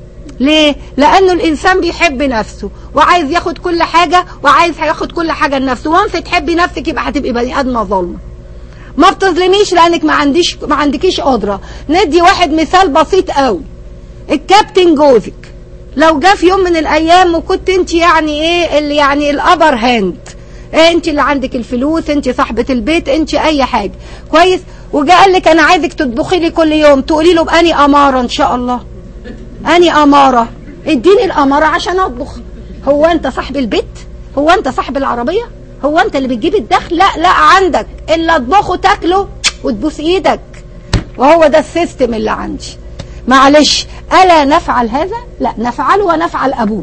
ليه؟ لأنه الإنسان بيحب نفسه وعايز ياخد كل حاجة وعايز هياخد كل حاجة لنفسه وانس تحبي نفسك يبقى هتبقي بني آدمة ظالمة ما بتظلميش لأنك ما عنديش ما عندكيش قدرة ندي واحد مثال بسيط قوي الكابتن جوزك لو جه في يوم من الأيام وكنت أنت يعني إيه اللي يعني الأبر هاند إيه انت اللي عندك الفلوس انت صاحبة البيت انت اي حاجة كويس وجاء قال لك انا عايزك تطبخي لي كل يوم تقولي له بأني امارة ان شاء الله اني اماره اديني الاماره عشان اطبخ هو انت صاحب البيت هو انت صاحب العربيه هو انت اللي بتجيب الدخل لا لا عندك الا اطبخه تاكله وتبوس ايدك وهو ده السيستم اللي عندي معلش الا نفعل هذا لا نفعله ونفعل ابوه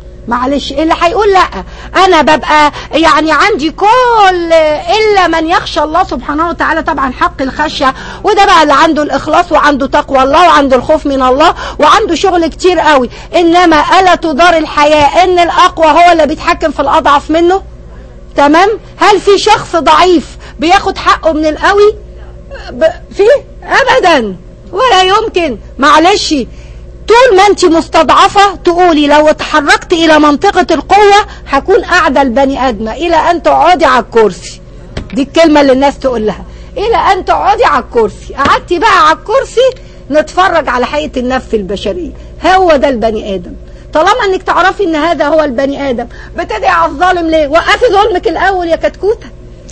معلش اللي هيقول لا انا ببقى يعني عندي كل الا من يخشى الله سبحانه وتعالى طبعا حق الخشيه وده بقى اللي عنده الاخلاص وعنده تقوى الله وعنده الخوف من الله وعنده شغل كتير قوي انما الا تدار الحياه ان الاقوى هو اللي بيتحكم في الاضعف منه تمام هل في شخص ضعيف بياخد حقه من القوي ب... في ابدا ولا يمكن معلش طول ما انت مستضعفة تقولي لو اتحركت الى منطقة القوة هكون اعدى البني ادمة الى ان تقعدي على الكرسي دي الكلمة اللي الناس تقول لها الى ان تقعدي على الكرسي قعدتي بقى على الكرسي نتفرج على حقيقة النفس البشرية هو ده البني ادم طالما انك تعرفي ان هذا هو البني ادم بتدعي على الظالم ليه وقفي ظلمك الاول يا كتكوته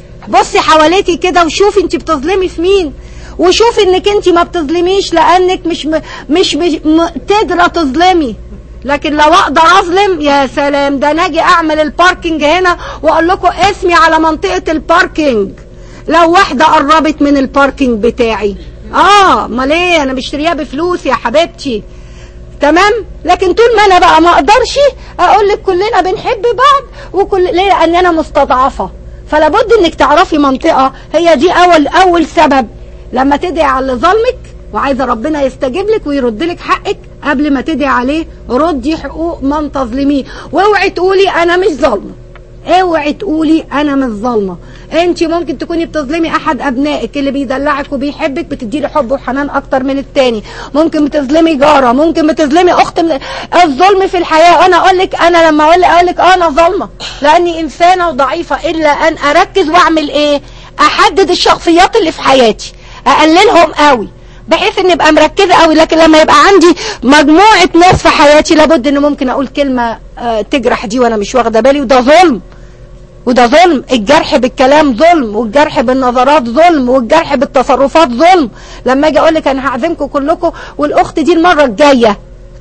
بصي حواليكي كده وشوفي انت بتظلمي في مين وشوفي انك انت ما بتظلميش لانك مش م... مش م... قادره تظلمي لكن لو اقدر اظلم يا سلام ده ناجي اعمل الباركينج هنا واقول لكم اسمي على منطقه الباركينج لو واحده قربت من الباركينج بتاعي اه امال ايه انا مشتريها بفلوس يا حبيبتي تمام لكن طول ما انا بقى ما اقدرش اقول لك كلنا بنحب بعض وكل ليه لان انا مستضعفه فلا بد انك تعرفي منطقه هي دي اول اول سبب لما تدعي على اللي ظلمك وعايزه ربنا يستجيب لك ويرد لك حقك قبل ما تدعي عليه ردي حقوق من تظلميه واوعي تقولي انا مش ظالمه اوعي تقولي انا مش ظالمه انت ممكن تكوني بتظلمي احد ابنائك اللي بيدلعك وبيحبك بتدي له حب وحنان اكتر من التاني ممكن بتظلمي جاره ممكن بتظلمي اخت من الظلم في الحياه انا اقول لك انا لما اقول اقول لك انا ظالمه لاني انسانه وضعيفه الا ان اركز واعمل ايه احدد الشخصيات اللي في حياتي اقللهم قوي بحيث ان ابقى مركزه قوي لكن لما يبقى عندي مجموعه ناس في حياتي لابد ان ممكن اقول كلمه آه، تجرح دي وانا مش واخده بالي وده ظلم وده ظلم الجرح بالكلام ظلم والجرح بالنظرات ظلم والجرح بالتصرفات ظلم لما اجي اقول لك انا هعزمكم كلكم والاخت دي المره الجايه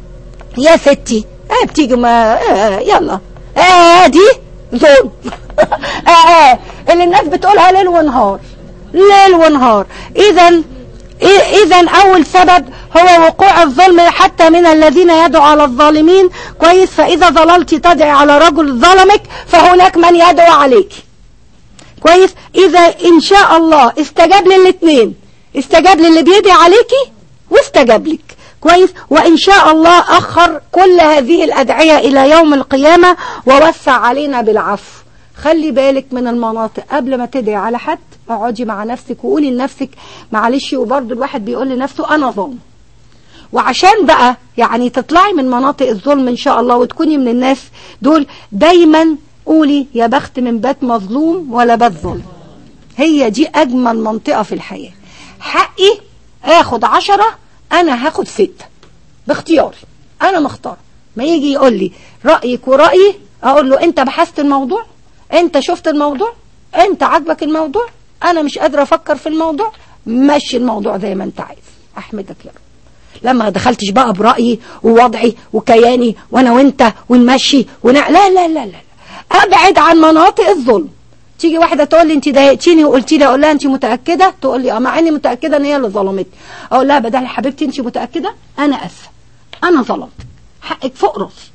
يا ستي اه بتيجي ما اه يلا اه دي ظلم اه اه اللي الناس بتقولها ليل ونهار ليل ونهار اذا اذا اول سبب هو وقوع الظلم حتى من الذين يدعو على الظالمين كويس فاذا ظللت تدعي على رجل ظلمك فهناك من يدعو عليك كويس اذا ان شاء الله استجاب للاثنين استجاب للي بيدعي عليكي واستجاب لك كويس وإن شاء الله أخر كل هذه الأدعية إلى يوم القيامة ووسع علينا بالعفو خلي بالك من المناطق قبل ما تدعي على حد اقعدي مع نفسك وقولي لنفسك معلش وبرضه الواحد بيقول لنفسه أنا ظالم وعشان بقى يعني تطلعي من مناطق الظلم إن شاء الله وتكوني من الناس دول دايما قولي يا بخت من بات مظلوم ولا بات ظلم هي دي أجمل منطقة في الحياة حقي اخد عشرة انا هاخد ستة باختياري انا مختار ما يجي يقول لي رأيك ورأيي اقول له انت بحثت الموضوع انت شفت الموضوع انت عاجبك الموضوع انا مش قادر افكر في الموضوع مشي الموضوع زي ما انت عايز احمدك يا رب لما دخلتش بقى برأيي ووضعي وكياني وانا وانت ونمشي ونع... لا لا لا لا ابعد عن مناطق الظلم تيجي واحدة تقول لي انت ضايقتيني وقلتي لي اقول لها انت متأكدة تقول لي اه مع اني متأكدة ان هي اللي ظلمتني اقول لها بدل حبيبتي انت متأكدة انا اسفة انا ظلمت حقك فوق راسي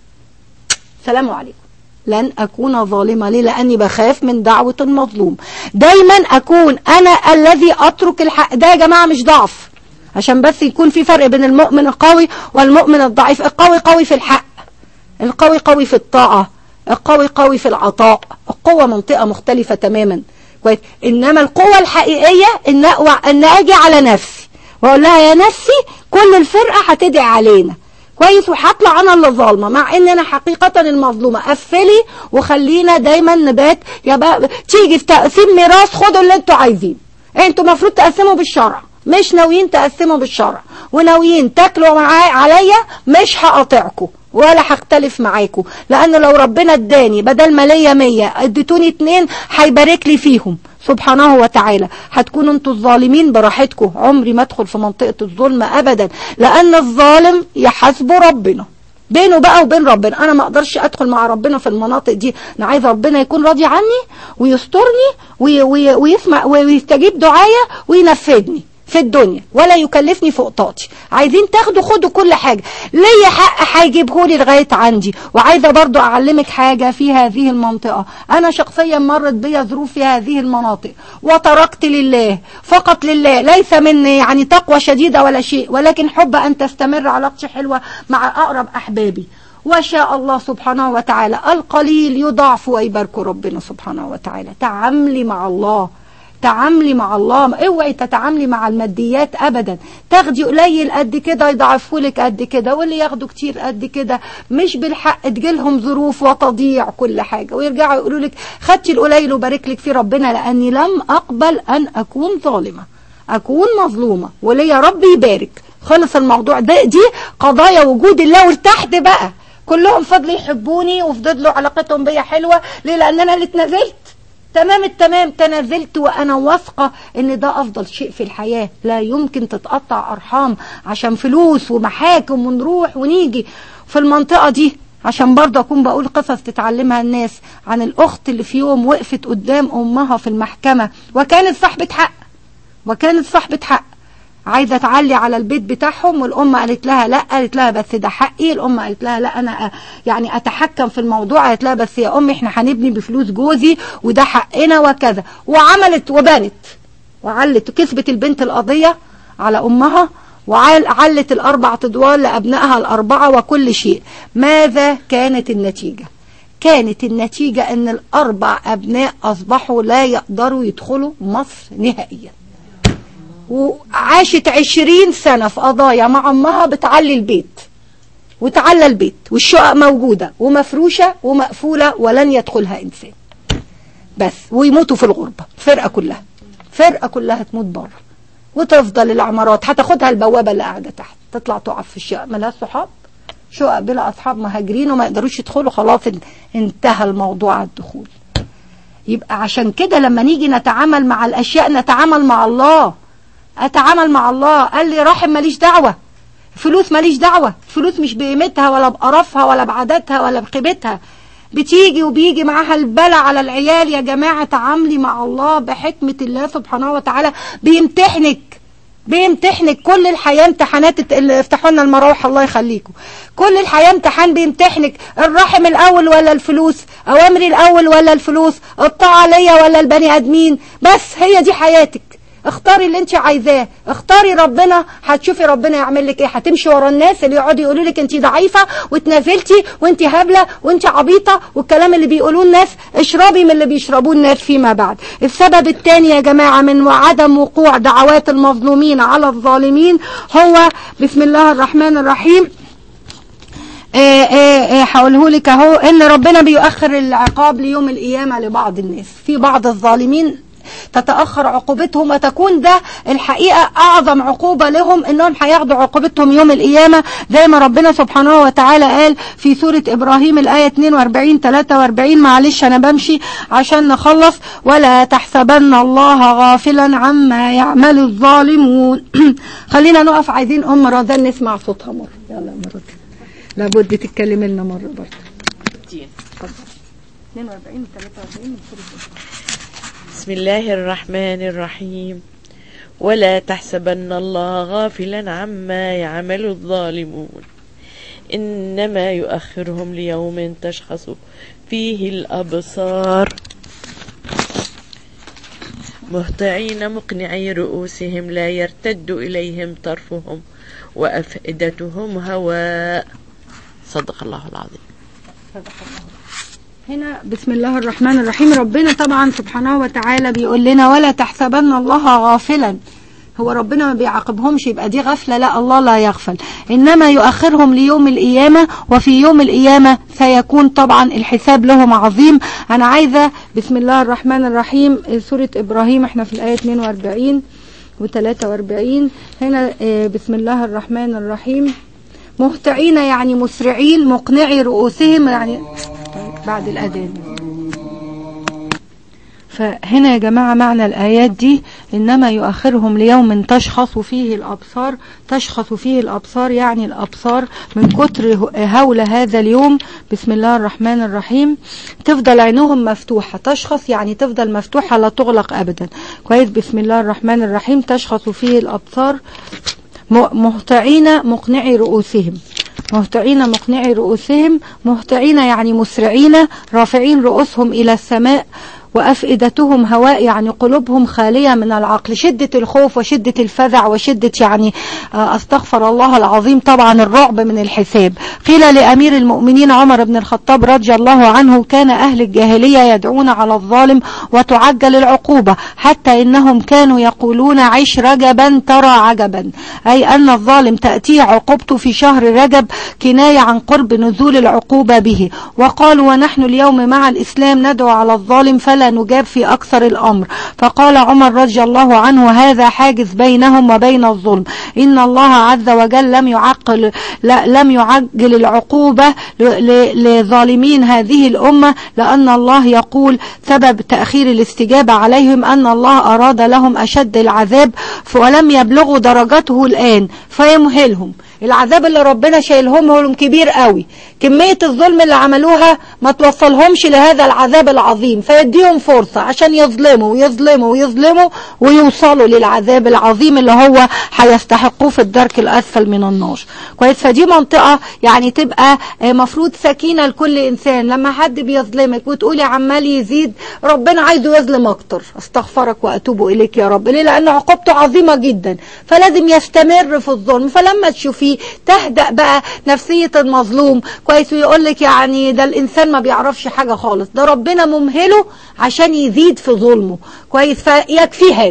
سلام عليكم لن أكون ظالمة ليه لأني بخاف من دعوة المظلوم دايما أكون أنا الذي أترك الحق ده يا جماعة مش ضعف عشان بس يكون في فرق بين المؤمن القوي والمؤمن الضعيف القوي قوي في الحق القوي قوي في الطاعة القوي قوي في العطاء القوة منطقة مختلفة تماما كويس انما القوة الحقيقية ان, ان اجي على نفسي واقول لها يا نفسي كل الفرقة هتدعي علينا كويس وهطلع انا اللي ظالمه مع ان انا حقيقه المظلومه قفلي وخلينا دايما نبات يا بقى تيجي في تقسيم ميراث خدوا اللي انتوا عايزين انتوا المفروض تقسموا بالشرع مش ناويين تقسموا بالشرع وناويين تاكلوا معايا عليا مش هقاطعكم ولا هختلف معاكم لان لو ربنا اداني بدل ما ليا 100 اديتوني اتنين هيبارك لي فيهم سبحانه وتعالى هتكونوا انتوا الظالمين براحتكم عمري ما ادخل في منطقة الظلم ابدا لان الظالم يحاسبه ربنا بينه بقى وبين ربنا انا ما اقدرش ادخل مع ربنا في المناطق دي انا عايز ربنا يكون راضي عني ويسترني وي وي ويسمع ويستجيب دعايا وينفذني في الدنيا ولا يكلفني فوق طاقتي عايزين تاخدوا خدوا كل حاجة ليا حق هيجيبهولي لغاية عندي وعايزة برضو اعلمك حاجة في هذه المنطقة انا شخصيا مرت بيا ظروف في هذه المناطق وتركت لله فقط لله ليس من يعني تقوى شديدة ولا شيء ولكن حب ان تستمر علاقتي حلوة مع اقرب احبابي وشاء الله سبحانه وتعالى القليل يضاعف ويبارك ربنا سبحانه وتعالى تعاملي مع الله تعاملي مع الله اوعي تتعاملي مع الماديات ابدا تاخدي قليل قد كده يضعفوا لك قد كده واللي ياخدوا كتير قد كده مش بالحق تجيلهم ظروف وتضيع كل حاجه ويرجعوا يقولوا لك خدتي القليل وبارك لك في ربنا لاني لم اقبل ان اكون ظالمه اكون مظلومه وليا رب يبارك خلص الموضوع ده دي قضايا وجود الله وارتحت بقى كلهم فضلوا يحبوني وفضلوا علاقتهم بيا حلوه ليه لان انا اللي اتنازلت تمام التمام تنازلت وانا واثقة ان ده افضل شيء في الحياة لا يمكن تتقطع ارحام عشان فلوس ومحاكم ونروح ونيجي في المنطقة دي عشان برضه اكون بقول قصص تتعلمها الناس عن الاخت اللي في يوم وقفت قدام امها في المحكمة وكانت صاحبة حق وكانت صاحبة حق عايزه تعلي على البيت بتاعهم والام قالت لها لا قالت لها بس ده حقي الام قالت لها لا انا يعني اتحكم في الموضوع قالت لها بس يا امي احنا هنبني بفلوس جوزي وده حقنا وكذا وعملت وبانت وعلت كسبت البنت القضيه على امها وعلت الاربع ادوار لابنائها الاربعه وكل شيء ماذا كانت النتيجه كانت النتيجه ان الاربع ابناء اصبحوا لا يقدروا يدخلوا مصر نهائيا وعاشت عشرين سنة في قضايا مع أمها بتعلي البيت وتعلى البيت والشقق موجودة ومفروشة ومقفولة ولن يدخلها إنسان بس ويموتوا في الغربة فرقة كلها فرقة كلها تموت بره وتفضل العمارات هتاخدها البوابة اللي قاعدة تحت تطلع تقف في الشقة ملهاش صحاب شقق بلا أصحاب مهاجرين وما يقدروش يدخلوا خلاص انتهى الموضوع على الدخول يبقى عشان كده لما نيجي نتعامل مع الأشياء نتعامل مع الله أتعامل مع الله قال لي رحم ماليش دعوة فلوس ماليش دعوة فلوس مش بقيمتها ولا بقرفها ولا بعاداتها ولا بقيمتها بتيجي وبيجي معاها البلاء على العيال يا جماعة تعاملي مع الله بحكمة الله سبحانه وتعالى بيمتحنك بيمتحنك كل الحياة امتحانات افتحوا لنا المراوح الله يخليكم كل الحياة امتحان بيمتحنك الرحم الأول ولا الفلوس أوامري الأول ولا الفلوس الطاعة ليا ولا البني آدمين بس هي دي حياتك اختاري اللي انت عايزاه اختاري ربنا هتشوفي ربنا يعمل لك ايه هتمشي ورا الناس اللي يقعدوا يقولوا لك انت ضعيفه واتنازلتي وانت هبله وانت عبيطه والكلام اللي بيقولوه الناس اشربي من اللي بيشربوه الناس فيما بعد السبب الثاني يا جماعه من عدم وقوع دعوات المظلومين على الظالمين هو بسم الله الرحمن الرحيم ايه ايه ايه هقوله لك اهو ان ربنا بيؤخر العقاب ليوم القيامه لبعض الناس في بعض الظالمين تتأخر عقوبتهم وتكون ده الحقيقة أعظم عقوبة لهم إنهم هياخدوا عقوبتهم يوم القيامة زي ما ربنا سبحانه وتعالى قال في سورة إبراهيم الآية 42 43 معلش أنا بمشي عشان نخلص ولا تحسبن الله غافلا عما يعمل الظالمون خلينا نقف عايزين أم رزان نسمع صوتها مرة يلا مرة لابد تتكلم لنا مرة برضه 42 43 من سورة بسم الله الرحمن الرحيم ولا تحسبن الله غافلا عما يعمل الظالمون إنما يؤخرهم ليوم تشخص فيه الأبصار مهطعين مقنعي رؤوسهم لا يرتد إليهم طرفهم وأفئدتهم هواء صدق الله العظيم صدق الله هنا بسم الله الرحمن الرحيم ربنا طبعا سبحانه وتعالى بيقول لنا ولا تحسبن الله غافلا هو ربنا ما بيعاقبهمش يبقى دي غفلة لا الله لا يغفل إنما يؤخرهم ليوم القيامة وفي يوم القيامة سيكون طبعا الحساب لهم عظيم أنا عايزة بسم الله الرحمن الرحيم سورة إبراهيم احنا في الآية 42 و 43 هنا بسم الله الرحمن الرحيم مهتعين يعني مسرعين مقنعي رؤوسهم يعني بعد الأذان فهنا يا جماعة معنى الآيات دي إنما يؤخرهم ليوم تشخص فيه الأبصار تشخص فيه الأبصار يعني الأبصار من كتر هول هذا اليوم بسم الله الرحمن الرحيم تفضل عينهم مفتوحة تشخص يعني تفضل مفتوحة لا تغلق أبدا كويس بسم الله الرحمن الرحيم تشخص فيه الأبصار مهتعين مقنعي رؤوسهم مهتعين مقنعي رؤوسهم مهتعين يعني مسرعين رافعين رؤوسهم إلى السماء وأفئدتهم هواء يعني قلوبهم خالية من العقل شدة الخوف وشدة الفزع وشدة يعني أستغفر الله العظيم طبعا الرعب من الحساب قيل لأمير المؤمنين عمر بن الخطاب رضي الله عنه كان أهل الجاهلية يدعون على الظالم وتعجل العقوبة حتى إنهم كانوا يقولون عيش رجبا ترى عجبا أي أن الظالم تأتيه عقوبته في شهر رجب كناية عن قرب نزول العقوبة به وقالوا ونحن اليوم مع الإسلام ندعو على الظالم فلا ولا نجاب في أكثر الأمر فقال عمر رضي الله عنه هذا حاجز بينهم وبين الظلم إن الله عز وجل لم يعقل لا لم يعجل العقوبة لظالمين هذه الأمة لأن الله يقول سبب تأخير الاستجابة عليهم أن الله أراد لهم أشد العذاب ولم يبلغوا درجته الآن فيمهلهم العذاب اللي ربنا شايلهم لهم كبير قوي كمية الظلم اللي عملوها ما توصلهمش لهذا العذاب العظيم فيديهم فرصة عشان يظلموا ويظلموا ويظلموا ويوصلوا للعذاب العظيم اللي هو هيستحقوه في الدرك الأسفل من النار كويس فدي منطقة يعني تبقى مفروض سكينة لكل إنسان لما حد بيظلمك وتقولي عمال يزيد ربنا عايزه يظلم أكتر استغفرك وأتوب إليك يا رب ليه لأن عقوبته عظيمة جدا فلازم يستمر في الظلم فلما تشوفيه تهدأ بقى نفسية المظلوم كويس ويقول لك يعني ده الإنسان ما بيعرفش حاجة خالص ده ربنا ممهله عشان يزيد في ظلمه كويس فيكفي هذا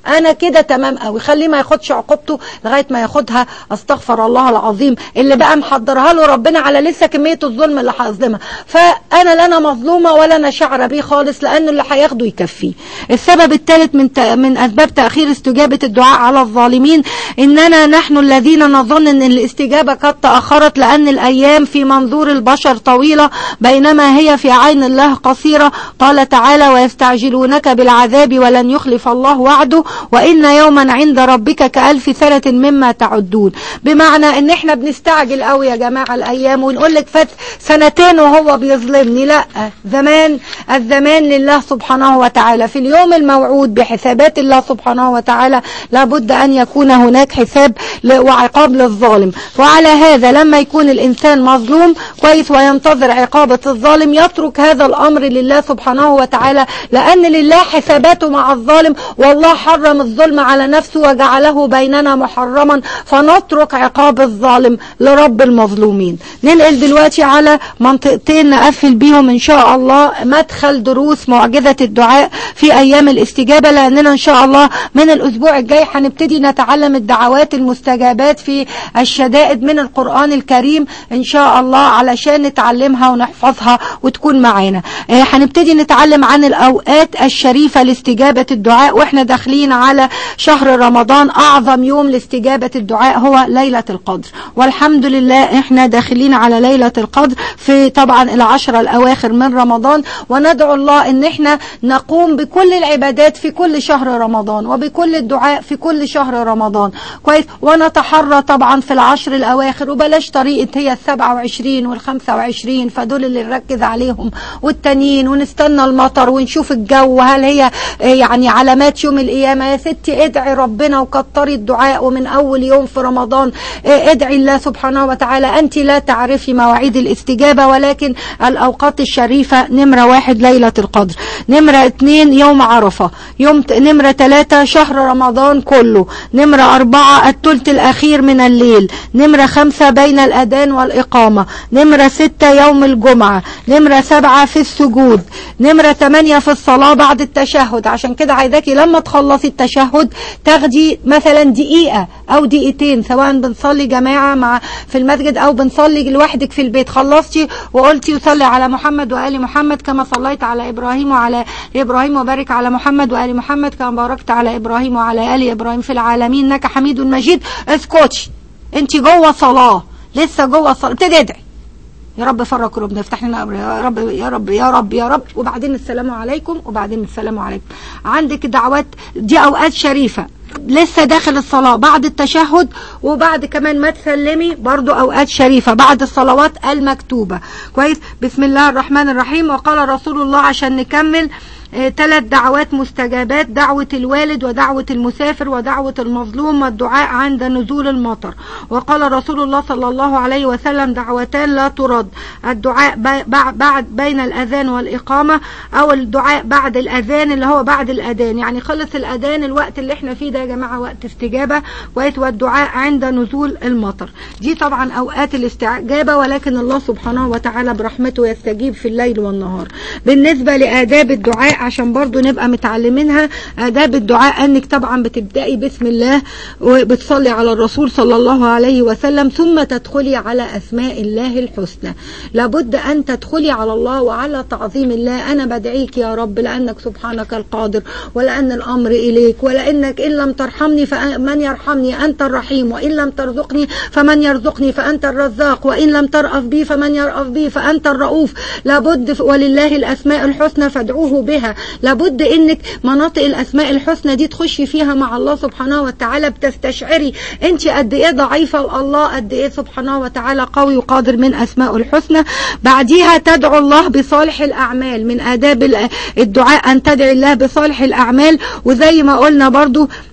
انا كده تمام قوي خليه ما ياخدش عقوبته لغايه ما ياخدها استغفر الله العظيم اللي بقى محضرها له ربنا على لسه كميه الظلم اللي هيظلمها فانا لا انا مظلومه ولا انا شعره بيه خالص لانه اللي هياخده يكفيه السبب الثالث من ت... من اسباب تاخير استجابه الدعاء على الظالمين اننا نحن الذين نظن ان الاستجابه قد تاخرت لان الايام في منظور البشر طويله بينما هي في عين الله قصيره قال تعالى ويستعجلونك بالعذاب ولن يخلف الله وعده وان يوما عند ربك كالف سنه مما تعدون بمعنى ان احنا بنستعجل قوي يا جماعه الايام ونقول لك فات سنتين وهو بيظلمني لا زمان الزمان لله سبحانه وتعالى في اليوم الموعود بحسابات الله سبحانه وتعالى لابد ان يكون هناك حساب ل- وعقاب للظالم وعلى هذا لما يكون الانسان مظلوم كويس وينتظر عقابه الظالم يترك هذا الامر لله سبحانه وتعالى لان لله حساباته مع الظالم والله حرم الظلم على نفسه وجعله بيننا محرما فنترك عقاب الظالم لرب المظلومين ننقل دلوقتي على منطقتين نقفل بيهم ان شاء الله مدخل دروس معجزة الدعاء في ايام الاستجابة لاننا ان شاء الله من الاسبوع الجاي هنبتدي نتعلم الدعوات المستجابات في الشدائد من القرآن الكريم ان شاء الله علشان نتعلمها ونحفظها وتكون معانا آه، هنبتدي نتعلم عن الاوقات الشريفة لاستجابة الدعاء واحنا داخلين على شهر رمضان اعظم يوم لاستجابة الدعاء هو ليلة القدر والحمد لله احنا داخلين على ليلة القدر في طبعا العشرة الاواخر من رمضان وندعو الله ان احنا نقوم بكل العبادات في كل شهر رمضان وبكل الدعاء في كل شهر رمضان كويس ونتحرى طبعا في العشر الاواخر وبلاش طريقة هي السبعة وعشرين والخمسة وعشرين فدول اللي نركز عليهم والتانيين ونستنى المطر ونشوف الجو هل هي آه، يعني علامات يوم القيامة يا ستي ادعي ربنا وكتري الدعاء ومن اول يوم في رمضان آه، ادعي الله سبحانه وتعالى انت لا تعرفي مواعيد الاستجابة ولكن الاوقات الشريفة نمرة واحد ليلة القدر نمرة اتنين يوم عرفة يوم ت- نمرة تلاتة شهر رمضان كله نمرة اربعة الثلث الاخير من الليل نمرة خمسة بين الاذان والاقامة نمرة ستة يوم الجمعة نمرة سبعة في السجود نمرة تمانية في الصلاة بعد التشهد عشان كده عايزاكي لما تخلصي التشهد تاخدي مثلا دقيقة او دقيقتين سواء بنصلي جماعة مع في المسجد او بنصلي لوحدك في البيت خلصتي وقلتي وصلي على محمد وآل محمد كما صليت على ابراهيم وعلى ابراهيم وبارك على محمد وآل محمد كما باركت على ابراهيم وعلى آل ابراهيم في العالمين انك حميد مجيد اسكتي انت جوه صلاة لسه جوه صلاة ابتدي ادعي يا رب فرج قلوبنا افتح لنا امر يا رب يا رب يا رب يا رب وبعدين السلام عليكم وبعدين السلام عليكم عندك دعوات دي اوقات شريفه لسه داخل الصلاة بعد التشهد وبعد كمان ما تسلمي برضو أوقات شريفة بعد الصلوات المكتوبة كويس بسم الله الرحمن الرحيم وقال رسول الله عشان نكمل ثلاث دعوات مستجابات دعوة الوالد ودعوة المسافر ودعوة المظلوم والدعاء عند نزول المطر وقال رسول الله صلى الله عليه وسلم دعوتان لا ترد الدعاء ب- بع- بعد بين الأذان والإقامة أو الدعاء بعد الأذان اللي هو بعد الأذان يعني خلص الأذان الوقت اللي احنا فيه ده يا جماعة وقت استجابة كويس والدعاء عند نزول المطر دي طبعا أوقات الاستجابة ولكن الله سبحانه وتعالى برحمته يستجيب في الليل والنهار بالنسبة لآداب الدعاء عشان برضو نبقى متعلمينها آداب الدعاء أنك طبعا بتبدأي بسم الله وبتصلي على الرسول صلى الله عليه وسلم ثم تدخلي على أسماء الله الحسنى لابد أن تدخلي على الله وعلى تعظيم الله أنا بدعيك يا رب لأنك سبحانك القادر ولأن الأمر إليك ولأنك إن لم ترحمني فمن يرحمني أنت الرحيم وإن لم ترزقني فمن يرزقني فأنت الرزاق وإن لم ترأف بي فمن يرأف بي فأنت الرؤوف لابد ولله الأسماء الحسنى فادعوه بها لابد إنك مناطق الأسماء الحسنى دي تخشي فيها مع الله سبحانه وتعالى بتستشعري أنت قد إيه ضعيفة والله قد إيه سبحانه وتعالى قوي وقادر من أسماء الحسنى بعديها تدعو الله بصالح الأعمال من آداب ال- الدعاء أن تدعي الله بصالح الأعمال وزي ما قلنا برضو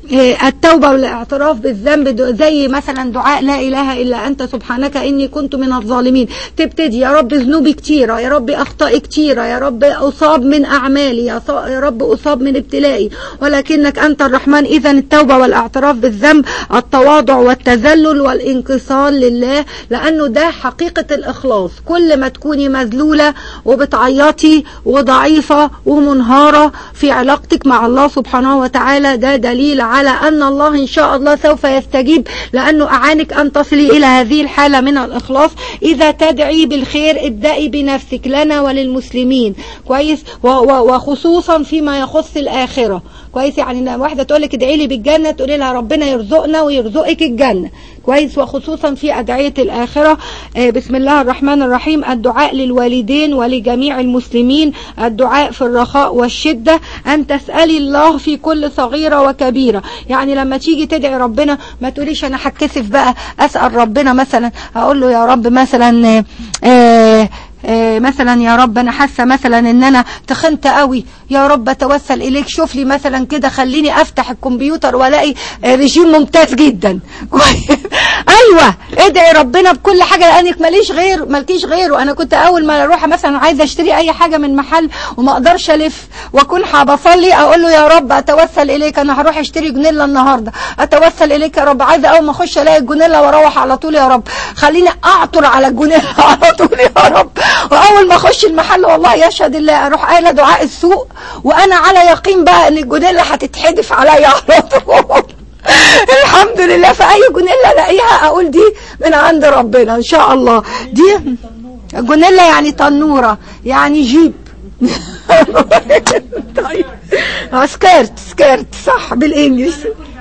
إيه، التوبة والاعتراف بالذنب دو- زي مثلا دعاء لا إله إلا أنت سبحانك إني كنت من الظالمين تبتدي يا رب ذنوبي كتيرة يا رب أخطائي كتيرة يا رب أصاب من أعمالي يا ص- يا رب أصاب من ابتلائي ولكنك أنت الرحمن إذا التوبة والاعتراف بالذنب التواضع والتذلل والانكسار لله لأنه ده حقيقة الإخلاص كل ما تكوني مذلولة وبتعيطي وضعيفة ومنهارة في علاقتك مع الله سبحانه وتعالى ده دليل على أن الله إن شاء الله سوف يستجيب لأنه أعانك أن تصلي إلى هذه الحالة من الإخلاص إذا تدعي بالخير ابدأي بنفسك لنا وللمسلمين كويس و- و- وخصوصا فيما يخص الآخرة كويس يعني واحدة تقول لك ادعي لي بالجنة تقولي لها ربنا يرزقنا ويرزقك الجنة كويس وخصوصا في أدعية الآخرة آه، بسم الله الرحمن الرحيم الدعاء للوالدين ولجميع المسلمين الدعاء في الرخاء والشدة أن تسألي الله في كل صغيرة وكبيرة يعني لما تيجي تدعي ربنا ما تقوليش أنا هتكسف بقى أسأل ربنا مثلا أقول له يا رب مثلا آه، آه آه، مثلا يا رب انا حاسه مثلا ان انا تخنت قوي يا رب اتوسل اليك شوف لي مثلا كده خليني افتح الكمبيوتر والاقي آه، رجيم ممتاز جدا ايوه ادعي ربنا بكل حاجه لانك ماليش غير مالكيش غيره انا كنت اول ما اروح مثلا عايزه اشتري اي حاجه من محل وما اقدرش الف واكون بصلي اقول له يا رب اتوسل اليك انا هروح اشتري جنيلا النهارده اتوسل اليك يا رب عايزه اول ما اخش الاقي الجنيلا واروح على طول يا رب خليني اعطر على الجنيلا على طول يا رب واول ما اخش المحل والله يشهد الله اروح قايله دعاء السوق وانا على يقين بقى ان الجنيلا هتتحدف عليا على طول الحمد لله في اي جنيلا الاقيها اقول دي من عند ربنا ان شاء الله دي جنيلا يعني تنوره يعني جيب طيب آه، سكيرت سكيرت صح بالانجلش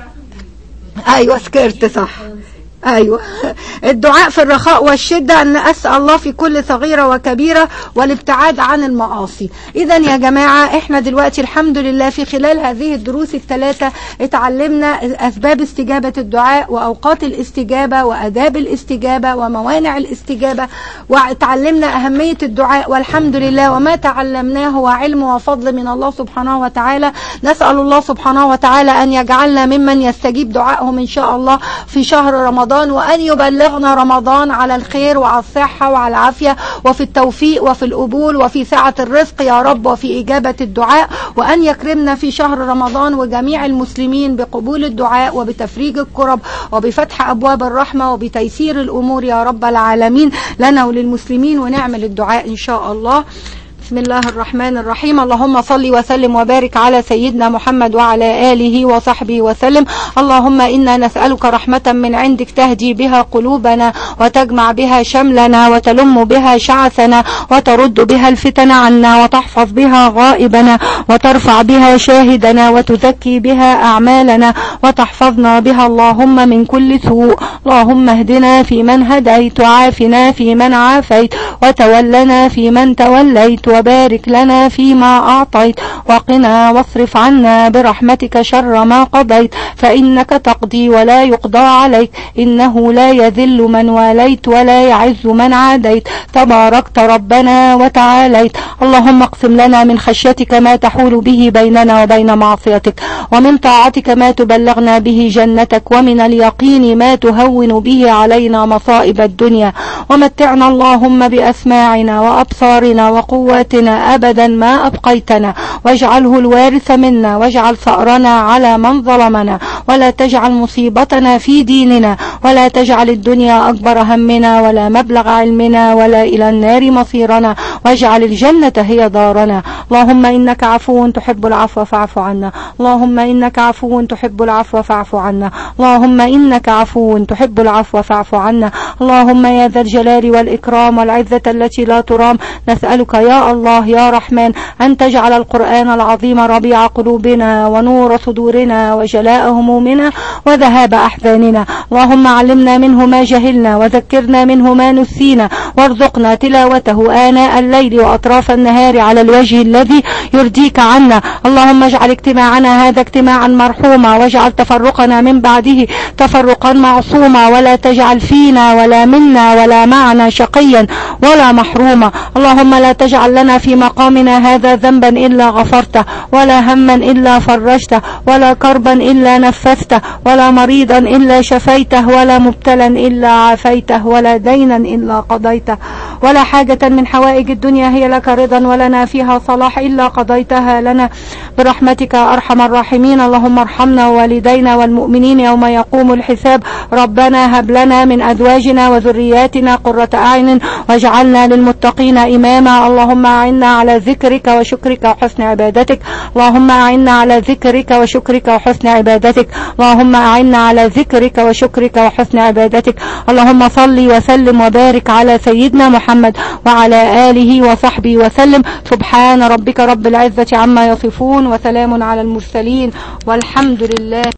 ايوه سكيرت صح ايوه الدعاء في الرخاء والشده ان اسال الله في كل صغيره وكبيره والابتعاد عن المعاصي اذا يا جماعه احنا دلوقتي الحمد لله في خلال هذه الدروس الثلاثه اتعلمنا اسباب استجابه الدعاء واوقات الاستجابه واداب الاستجابه وموانع الاستجابه وتعلمنا اهميه الدعاء والحمد لله وما تعلمناه هو علم وفضل من الله سبحانه وتعالى نسال الله سبحانه وتعالى ان يجعلنا ممن يستجيب دعائهم ان شاء الله في شهر رمضان وأن يبلغنا رمضان على الخير وعلى الصحة وعلى العافية وفي التوفيق وفي القبول وفي سعة الرزق يا رب وفي إجابة الدعاء وأن يكرمنا في شهر رمضان وجميع المسلمين بقبول الدعاء وبتفريج الكرب وبفتح أبواب الرحمة وبتيسير الأمور يا رب العالمين لنا وللمسلمين ونعمل الدعاء إن شاء الله بسم الله الرحمن الرحيم اللهم صل وسلم وبارك على سيدنا محمد وعلى آله وصحبه وسلم اللهم إنا نسألك رحمة من عندك تهدي بها قلوبنا وتجمع بها شملنا وتلم بها شعثنا وترد بها الفتن عنا وتحفظ بها غائبنا وترفع بها شاهدنا وتزكي بها أعمالنا وتحفظنا بها اللهم من كل سوء اللهم اهدنا في من هديت وعافنا في من عافيت وتولنا في من توليت وبارك لنا فيما أعطيت وقنا واصرف عنا برحمتك شر ما قضيت فإنك تقضي ولا يقضى عليك إنه لا يذل من واليت ولا يعز من عاديت تباركت ربنا وتعاليت اللهم اقسم لنا من خشيتك ما تحول به بيننا وبين معصيتك ومن طاعتك ما تبلغنا به جنتك ومن اليقين ما تهون به علينا مصائب الدنيا ومتعنا اللهم بأسماعنا وأبصارنا وقواتنا أبدا ما أبقيتنا واجعله الوارث منا واجعل ثأرنا على من ظلمنا ولا تجعل مصيبتنا في ديننا ولا تجعل الدنيا أكبر همنا ولا مبلغ علمنا ولا إلى النار مصيرنا واجعل الجنة هي دارنا اللهم إنك عفو تحب العفو فاعف عنا اللهم إنك عفو تحب العفو فاعف عنا اللهم إنك عفو تحب العفو فاعف عنا اللهم يا ذا الجلال والإكرام والعزة التي لا ترام نسألك يا الله يا رحمن أن تجعل القرآن العظيم ربيع قلوبنا ونور صدورنا وجلاء همومنا وذهاب أحزاننا اللهم علمنا منه ما جهلنا وذكرنا منه ما نسينا وارزقنا تلاوته آناء الليل وأطراف النهار على الوجه الذي الذي يرضيك عنا اللهم اجعل اجتماعنا هذا اجتماعا مرحوما واجعل تفرقنا من بعده تفرقا معصوما ولا تجعل فينا ولا منا ولا معنا شقيا ولا محروما اللهم لا تجعل لنا في مقامنا هذا ذنبا إلا غفرته ولا هما إلا فرجته ولا كربا إلا نفذته ولا مريضا إلا شفيته ولا مبتلا إلا عافيته ولا دينا إلا قضيته ولا حاجة من حوائج الدنيا هي لك رضا ولنا فيها صلاح إلا قضيتها لنا برحمتك يا أرحم الراحمين اللهم ارحمنا ووالدينا والمؤمنين يوم يقوم الحساب ربنا هب لنا من أزواجنا وذرياتنا قرة أعين واجعلنا للمتقين إماما اللهم أعنا على ذكرك وشكرك وحسن عبادتك اللهم أعنا على ذكرك وشكرك وحسن عبادتك اللهم أعنا على ذكرك وشكرك وحسن عبادتك اللهم صل وسلم وبارك على سيدنا محمد وعلى آله وصحبه وسلم سبحان ربك رب العزة عما يصفون وسلام على المرسلين والحمد لله